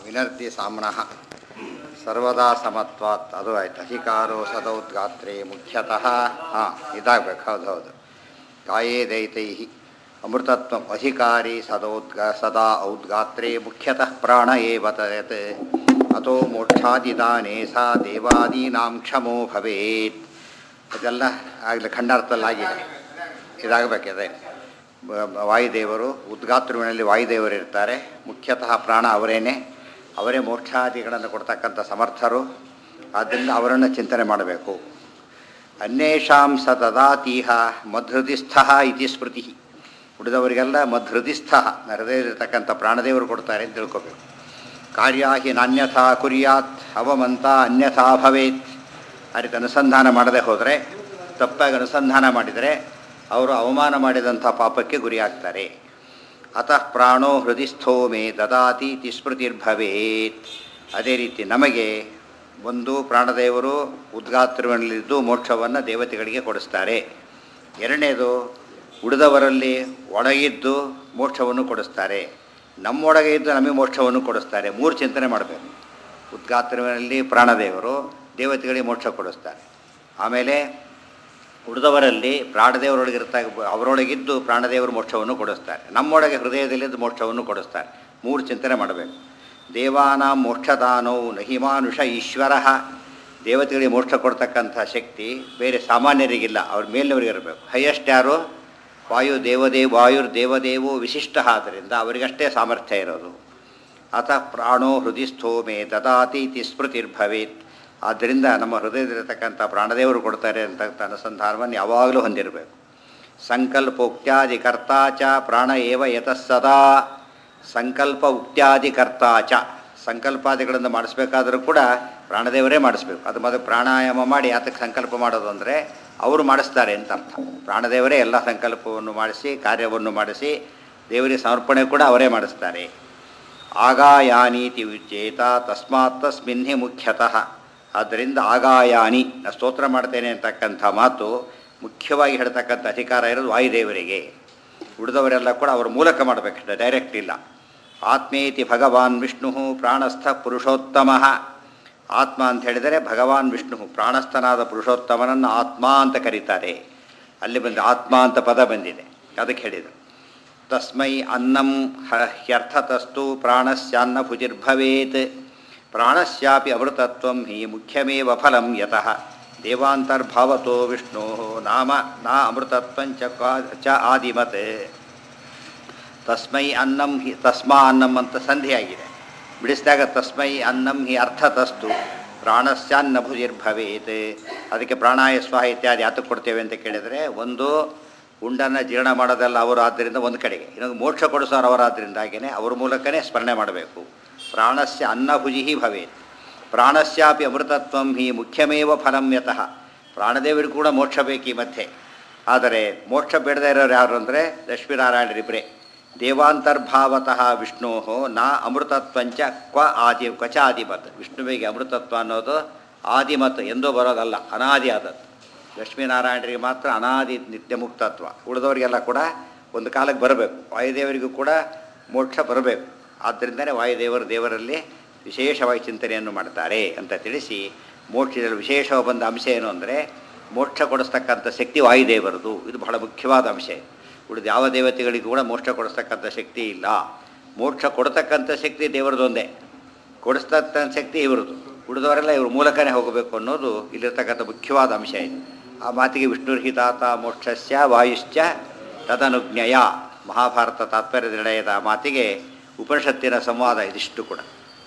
ವಿನರ್ತಿ ಸಾಮ್ನಃ ಸರ್ವದಾ ಸಮತ್ವಾತ್ ಅದು ಆಯ್ತು ಅಧಿಕಾರೋ ಸದೌದ್ಗಾತ್ರೆ ಮುಖ್ಯತಃ ಹಾಂ ಇದಾಗಬೇಕು ಹೌದು ಹೌದು ಕಾಯೇ ದೈತೈ ಅಮೃತತ್ವ ಅಧಿಕಾರಿ ಸದೌದ್ಗ ಸದಾ ಔದ್ಗಾತ್ರೆ ಮುಖ್ಯತಃ ಪ್ರಾಣ ಏವ ತಯತ್ ಅತೋ ಮೋಕ್ಷಾದಿದಾನೇ ಸಾ ದೇವಾದೀನಾಂ ಕ್ಷಮೋ ಭವೇತ್ ಇದೆಲ್ಲ ಆಗಲಿ ಖಂಡಾರ್ಥದಲ್ಲಾಗಿದೆ ಇದಾಗಬೇಕಿದೆ ವಾಯುದೇವರು ಉದ್ಗಾತೃವಿನಲ್ಲಿ ವಾಯುದೇವರು ಇರ್ತಾರೆ ಮುಖ್ಯತಃ ಪ್ರಾಣ ಅವರೇನೆ ಅವರೇ ಮೋಕ್ಷಾದಿಗಳನ್ನು ಕೊಡ್ತಕ್ಕಂಥ ಸಮರ್ಥರು ಆದ್ದರಿಂದ ಅವರನ್ನು ಚಿಂತನೆ ಮಾಡಬೇಕು ಅನ್ಯೇಷಾಂ ಸ ತದಾತೀಹ ಮಧ್ಹೃದಿಸ್ಥ ಇತಿ ಸ್ಮೃತಿ ಉಳಿದವರಿಗೆಲ್ಲ ಮಧ್ಹೃದಿಸ್ಥ ಹೃದಯದಲ್ಲಿರ್ತಕ್ಕಂಥ ಪ್ರಾಣದೇವರು ಕೊಡ್ತಾರೆ ಅಂತ ತಿಳ್ಕೊಬೇಕು ಕಾರ್ಯಾಹಿ ನಾನ್ಯಥಾ ಕುರ್ಯಾತ್ ಅವಮಂತ ಅನ್ಯಥಾ ಭವೇತ್ ಆ ರೀತಿ ಅನುಸಂಧಾನ ಮಾಡದೆ ಹೋದರೆ ತಪ್ಪಾಗಿ ಅನುಸಂಧಾನ ಮಾಡಿದರೆ ಅವರು ಅವಮಾನ ಮಾಡಿದಂಥ ಪಾಪಕ್ಕೆ ಗುರಿಯಾಗ್ತಾರೆ ಅತಃ ಪ್ರಾಣೋ ಹೃದಯಸ್ಥೋ ಮೇ ದದಾತಿ ತಿಸ್ಮೃತಿರ್ಭವೇತ್ ಅದೇ ರೀತಿ ನಮಗೆ ಒಂದು ಪ್ರಾಣದೇವರು ಉದ್ಗಾತ್ರವಲ್ಲಿದ್ದು ಮೋಕ್ಷವನ್ನು ದೇವತೆಗಳಿಗೆ ಕೊಡಿಸ್ತಾರೆ ಎರಡನೇದು ಉಳಿದವರಲ್ಲಿ ಒಳಗಿದ್ದು ಮೋಕ್ಷವನ್ನು ಕೊಡಿಸ್ತಾರೆ ನಮ್ಮೊಳಗೆ ಇದ್ದು ನಮಗೆ ಮೋಕ್ಷವನ್ನು ಕೊಡಿಸ್ತಾರೆ ಮೂರು ಚಿಂತನೆ ಮಾಡಬೇಕು ಉದ್ಗಾತ್ರವಿನಲ್ಲಿ ಪ್ರಾಣದೇವರು ದೇವತೆಗಳಿಗೆ ಮೋಕ್ಷ ಕೊಡಿಸ್ತಾರೆ ಆಮೇಲೆ ಉಳಿದವರಲ್ಲಿ ಪ್ರಾಣದೇವರೊಳಗಿರ್ತ ಅವರೊಳಗಿದ್ದು ಪ್ರಾಣದೇವರು ಮೋಕ್ಷವನ್ನು ಕೊಡಿಸ್ತಾರೆ ನಮ್ಮೊಳಗೆ ಹೃದಯದಲ್ಲಿದ್ದು ಮೋಕ್ಷವನ್ನು ಕೊಡಿಸ್ತಾರೆ ಮೂರು ಚಿಂತನೆ ಮಾಡಬೇಕು ದೇವಾನಾಂ ಮೋಕ್ಷದಾನೋ ನಹಿಮಾನುಷ ಈಶ್ವರ ದೇವತೆಗಳಿಗೆ ಮೋಕ್ಷ ಕೊಡ್ತಕ್ಕಂಥ ಶಕ್ತಿ ಬೇರೆ ಸಾಮಾನ್ಯರಿಗಿಲ್ಲ ಅವ್ರ ಮೇಲಿನವರಿಗೆ ಇರಬೇಕು ಹೈಯೆಸ್ಟ್ ಯಾರು ವಾಯು ದೇವದೇ ವಾಯುರ್ ದೇವದೇವೋ ವಿಶಿಷ್ಟ ಆದ್ದರಿಂದ ಅವರಿಗಷ್ಟೇ ಸಾಮರ್ಥ್ಯ ಇರೋದು ಅತಃ ಪ್ರಾಣೋ ಹೃದಯಸ್ಥೋ ಮೇ ದದಾತಿ ತಿಸ್ಮೃತಿರ್ಭವೇತ್ ಆದ್ದರಿಂದ ನಮ್ಮ ಹೃದಯದಲ್ಲಿರತಕ್ಕಂಥ ಪ್ರಾಣದೇವರು ಕೊಡ್ತಾರೆ ಅಂತಕ್ಕಂಥ ಅನುಸಂಧಾನವನ್ನು ಯಾವಾಗಲೂ ಹೊಂದಿರಬೇಕು ಸಂಕಲ್ಪ ಉಕ್ತ್ಯಾದಿ ಕರ್ತಾಚ ಪ್ರಾಣ ಏವ ಯತಃ ಸದಾ ಸಂಕಲ್ಪ ಉಕ್ತ್ಯಾದಿ ಕರ್ತಾಚ ಸಂಕಲ್ಪಾದಿಗಳನ್ನು ಮಾಡಿಸ್ಬೇಕಾದರೂ ಕೂಡ ಪ್ರಾಣದೇವರೇ ಮಾಡಿಸ್ಬೇಕು ಅದು ಮೊದಲು ಪ್ರಾಣಾಯಾಮ ಮಾಡಿ ಯಾತಕ್ಕೆ ಸಂಕಲ್ಪ ಮಾಡೋದು ಅಂದರೆ ಅವರು ಮಾಡಿಸ್ತಾರೆ ಅಂತ ಅರ್ಥ ಪ್ರಾಣದೇವರೇ ಎಲ್ಲ ಸಂಕಲ್ಪವನ್ನು ಮಾಡಿಸಿ ಕಾರ್ಯವನ್ನು ಮಾಡಿಸಿ ದೇವರಿಗೆ ಸಮರ್ಪಣೆ ಕೂಡ ಅವರೇ ಮಾಡಿಸ್ತಾರೆ ಆಗಾಯಾನೀತಿ ಉಚ್ಚೇತ ತಸ್ಮಾತ್ ತಸ್ಮಿನ್ಹಿ ಮುಖ್ಯತಃ ಆದ್ದರಿಂದ ಆಗಾಯಾನಿ ನಾ ಸ್ತೋತ್ರ ಮಾಡ್ತೇನೆ ಅಂತಕ್ಕಂಥ ಮಾತು ಮುಖ್ಯವಾಗಿ ಹೇಳ್ತಕ್ಕಂಥ ಅಧಿಕಾರ ಇರೋದು ವಾಯುದೇವರಿಗೆ ಉಳಿದವರೆಲ್ಲ ಕೂಡ ಅವರ ಮೂಲಕ ಮಾಡಬೇಕಷ್ಟೆ ಡೈರೆಕ್ಟ್ ಇಲ್ಲ ಆತ್ಮೇತಿ ಭಗವಾನ್ ವಿಷ್ಣು ಪ್ರಾಣಸ್ಥ ಪುರುಷೋತ್ತಮ ಆತ್ಮ ಅಂತ ಹೇಳಿದರೆ ಭಗವಾನ್ ವಿಷ್ಣು ಪ್ರಾಣಸ್ಥನಾದ ಪುರುಷೋತ್ತಮನನ್ನು ಆತ್ಮ ಅಂತ ಕರೀತಾರೆ ಅಲ್ಲಿ ಬಂದು ಆತ್ಮ ಅಂತ ಪದ ಬಂದಿದೆ ಅದಕ್ಕೆ ಹೇಳಿದರು ತಸ್ಮೈ ಅನ್ನಂ ಹ್ಯರ್ಥತಸ್ತು ಪ್ರಾಣಸ್ಯಾನ್ನ ಭುಜಿರ್ಭವೇತ್ ಪ್ರಾಣಸ್ಯಾಪಿ ಅಮೃತತ್ವ ಹಿ ಮುಖ್ಯಮೇವ ಫಲಂ ಯತಃ ದೇವಾಂತರ್ಭಾವತೋ ವಿಷ್ಣೋ ನಾಮ ನಾ ಅಮೃತತ್ವಂಚ ಚ ಆದಿಮತ್ ತಸ್ಮೈ ಅನ್ನಂ ಹಿ ತಸ್ಮಾ ಅನ್ನಂ ಅಂತ ಸಂಧಿಯಾಗಿದೆ ಬಿಡಿಸಿದಾಗ ತಸ್ಮೈ ಅನ್ನಂ ಹಿ ಅರ್ಥತಸ್ತು ಪ್ರಾಣಸ್ಯಾನ್ನ ಭುಜಿರ್ಭವೇತ್ ಅದಕ್ಕೆ ಪ್ರಾಣಾಯ ಸ್ವಾಹ ಇತ್ಯಾದಿ ಯಾತಕ್ಕೆ ಕೊಡ್ತೇವೆ ಅಂತ ಕೇಳಿದರೆ ಒಂದು ಉಂಡನ್ನು ಜೀರ್ಣ ಮಾಡೋದಲ್ಲ ಅವರು ಆದ್ದರಿಂದ ಒಂದು ಕಡೆಗೆ ಇನ್ನೊಂದು ಮೋಕ್ಷ ಕೊಡಿಸೋರು ಅವರಾದ್ದರಿಂದಾಗಿಯೇ ಅವ್ರ ಮೂಲಕನೇ ಸ್ಮರಣೆ ಮಾಡಬೇಕು ಪ್ರಾಣಸ್ಯ ಅನ್ನಭುಜಿ ಭವೇತ್ ಪ್ರಾಣಸ್ಯಾಪಿ ಅಮೃತತ್ವಂ ಹಿ ಮುಖ್ಯಮೇವ ಫಲಂ ಯತಃ ಪ್ರಾಣದೇವರಿಗೂ ಕೂಡ ಮೋಕ್ಷ ಬೇಕು ಈ ಮಧ್ಯೆ ಆದರೆ ಮೋಕ್ಷ ಬೇಡದೇ ಇರೋರು ಯಾರು ಅಂದರೆ ಲಕ್ಷ್ಮೀನಾರಾಯಣರಿಬ್ಬರೇ ದೇವಾಂತರ್ಭಾವತಃ ವಿಷ್ಣೋ ನಾ ಅಮೃತತ್ವಂಚ ಕ್ವ ಆದಿ ಕ್ವಚ ಆದಿಮತ್ ವಿಷ್ಣುವಿಗೆ ಅಮೃತತ್ವ ಅನ್ನೋದು ಆದಿಮತ್ ಎಂದೂ ಬರೋದಲ್ಲ ಅನಾದಿ ಆದದ್ದು ಲಕ್ಷ್ಮೀನಾರಾಯಣರಿಗೆ ಮಾತ್ರ ಅನಾದಿ ನಿತ್ಯ ಮುಕ್ತತ್ವ ಉಳಿದವರಿಗೆಲ್ಲ ಕೂಡ ಒಂದು ಕಾಲಕ್ಕೆ ಬರಬೇಕು ವಾಯುದೇವರಿಗೂ ಕೂಡ ಮೋಕ್ಷ ಬರಬೇಕು ಆದ್ದರಿಂದಲೇ ವಾಯುದೇವರು ದೇವರಲ್ಲಿ ವಿಶೇಷವಾಗಿ ಚಿಂತನೆಯನ್ನು ಮಾಡ್ತಾರೆ ಅಂತ ತಿಳಿಸಿ ಮೋಕ್ಷದಲ್ಲಿ ವಿಶೇಷವಾಗಿ ಬಂದ ಅಂಶ ಏನು ಅಂದರೆ ಮೋಕ್ಷ ಕೊಡಿಸ್ತಕ್ಕಂಥ ಶಕ್ತಿ ವಾಯುದೇವರದು ಇದು ಬಹಳ ಮುಖ್ಯವಾದ ಅಂಶ ಉಳಿದ ಯಾವ ದೇವತೆಗಳಿಗೂ ಕೂಡ ಮೋಕ್ಷ ಕೊಡಿಸ್ತಕ್ಕಂಥ ಶಕ್ತಿ ಇಲ್ಲ ಮೋಕ್ಷ ಕೊಡ್ತಕ್ಕಂಥ ಶಕ್ತಿ ದೇವರದೊಂದೇ ಕೊಡಿಸ್ತಕ್ಕಂಥ ಶಕ್ತಿ ಇವ್ರದ್ದು ಉಳಿದವರೆಲ್ಲ ಇವ್ರ ಮೂಲಕನೇ ಹೋಗಬೇಕು ಅನ್ನೋದು ಇಲ್ಲಿರ್ತಕ್ಕಂಥ ಮುಖ್ಯವಾದ ಅಂಶ ಇದೆ ಆ ಮಾತಿಗೆ ವಿಷ್ಣುರ್ಹಿತಾತ ಮೋಕ್ಷಸ್ಯ ವಾಯುಶ್ಚ ತದನುಜ್ಞಯ ಮಹಾಭಾರತ ತಾತ್ಪರ್ಯ ನಿರ್ಣಯದ ಮಾತಿಗೆ ಉಪನಿಷತ್ತಿನ ಸಂವಾದ ಇದಿಷ್ಟು ಕೂಡ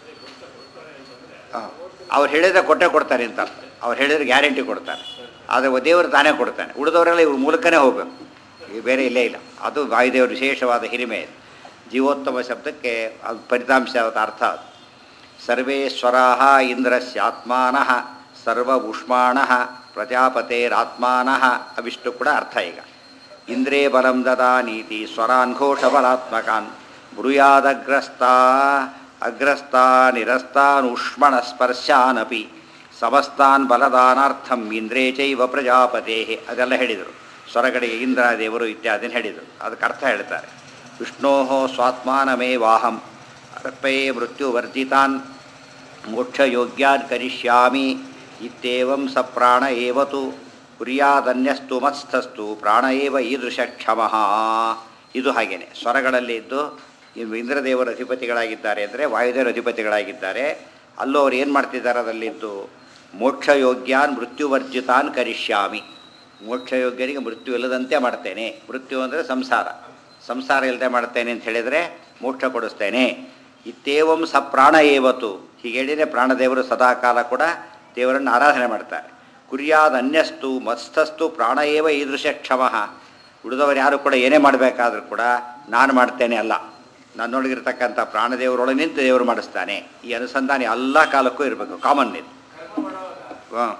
ಅವ್ರು ಹೇಳಿದರೆ ಕೊಟ್ಟೆ ಕೊಡ್ತಾರೆ ಅಂತ ಅರ್ಥ ಅವ್ರು ಹೇಳಿದ್ರೆ ಗ್ಯಾರಂಟಿ ಕೊಡ್ತಾರೆ ಆದರೆ ದೇವರು ತಾನೇ ಕೊಡ್ತಾನೆ ಉಳಿದವರೆಲ್ಲ ಇವ್ರ ಮೂಲಕನೇ ಹೋಗಬೇಕು ಈಗ ಬೇರೆ ಇಲ್ಲೇ ಇಲ್ಲ ಅದು ವಾಯುದೇವರ ವಿಶೇಷವಾದ ಹಿರಿಮೆ ಇದೆ ಜೀವೋತ್ತಮ ಶಬ್ದಕ್ಕೆ ಅದು ಫಲಿತಾಂಶವಾದ ಅರ್ಥ ಅದು ಸರ್ವೇಶ್ವರಾ ಇಂದ್ರಸ್ಯಾತ್ಮಾನ ಸರ್ವ ಉಷ್ಮಾಣ ಪ್ರಜಾಪತೇರಾತ್ಮಾನ ಅವಿಷ್ಟು ಕೂಡ ಅರ್ಥ ಈಗ ಇಂದ್ರೇ ಬಲಂ ದದಾ ನೀತಿ ಸ್ವರಾನ್ ಘೋಷಬಲಾತ್ಮಕಾನ್ ಬ್ರೂಯಾದಗ್ರಸ್ತಾ ಅಗ್ರಸ್ತಾ ನಿರಸ್ತಾನ್ ಉಷ್ಮಣ ಸ್ಪರ್ಶಾನಪಿ ಸಮಸ್ತಾನ್ ಬಲದಾನಾರ್ಥಂ ಇಂದ್ರೇ ಚೈವ ಪ್ರಜಾಪತೇ ಅದೆಲ್ಲ ಹೇಳಿದರು ಸ್ವರಗಡೆಗೆ ಇಂದ್ರದೇವರು ಇತ್ಯಾದಿನ ಹೇಳಿದರು ಅದಕ್ಕೆ ಅರ್ಥ ಹೇಳ್ತಾರೆ ವಿಷ್ಣೋ ಸ್ವಾತ್ಮಾನಮೇವಾಹಂ ತತ್ಪಯೇ ಮೃತ್ಯುವರ್ಜಿತಾನ್ ಮೋಕ್ಷಯೋಗ್ಯಾನ್ ಕರಿಷ್ಯಾಮಿ ಇತ್ಯೇವಂ ಸ ಪ್ರಾಣ ಏವತು ಕುರ್ಯಾದನ್ಯಸ್ತು ಮತ್ಸ್ಥಸ್ತು ಪ್ರಾಣ ಏವ ಈದೃಶ ಕ್ಷಮಃ ಇದು ಹಾಗೇನೆ ಸ್ವರಗಳಲ್ಲಿ ಇದ್ದು ಇನ್ನು ಇಂದ್ರದೇವರ ಅಧಿಪತಿಗಳಾಗಿದ್ದಾರೆ ಅಂದರೆ ವಾಯುದೇವರ ಅಧಿಪತಿಗಳಾಗಿದ್ದಾರೆ ಅಲ್ಲೂ ಅವ್ರು ಏನು ಮಾಡ್ತಿದ್ದಾರೆ ಅದರಲ್ಲಿದ್ದು ಮೋಕ್ಷಯೋಗ್ಯಾನ್ ಮೃತ್ಯುವರ್ಜಿತಾನ್ ಕರಿಷ್ಯಾಮಿ ಮೋಕ್ಷಯೋಗ್ಯರಿಗೆ ಮೃತ್ಯು ಇಲ್ಲದಂತೆ ಮಾಡ್ತೇನೆ ಮೃತ್ಯು ಅಂದರೆ ಸಂಸಾರ ಸಂಸಾರ ಇಲ್ಲದೆ ಮಾಡ್ತೇನೆ ಅಂತ ಹೇಳಿದರೆ ಮೋಕ್ಷ ಕೊಡಿಸ್ತೇನೆ ಇತ್ತೇವಂ ಸ ಪ್ರಾಣ ಏವತು ಹೀಗೆ ಹೇಳಿದರೆ ಪ್ರಾಣದೇವರು ಸದಾಕಾಲ ಕೂಡ ದೇವರನ್ನು ಆರಾಧನೆ ಮಾಡ್ತಾರೆ ಕುರ್ಯಾದ ಅನ್ಯಸ್ತು ಮತ್ಸ್ಥಸ್ತು ಪ್ರಾಣ ಏವ ಈದೃಶ ಕ್ಷಮಃ ಉಳಿದವರು ಯಾರು ಕೂಡ ಏನೇ ಮಾಡಬೇಕಾದ್ರೂ ಕೂಡ ನಾನು ಮಾಡ್ತೇನೆ ಅಲ್ಲ ನನ್ನೊಳಗಿರ್ತಕ್ಕಂಥ ಪ್ರಾಣದೇವರೊಳಗೆ ನಿಂತು ದೇವರು ಮಾಡಿಸ್ತಾನೆ ಈ ಅನುಸಂಧಾನ ಎಲ್ಲ ಕಾಲಕ್ಕೂ ಇರಬೇಕು ಕಾಮನ್ ಇದು ಹಾಂ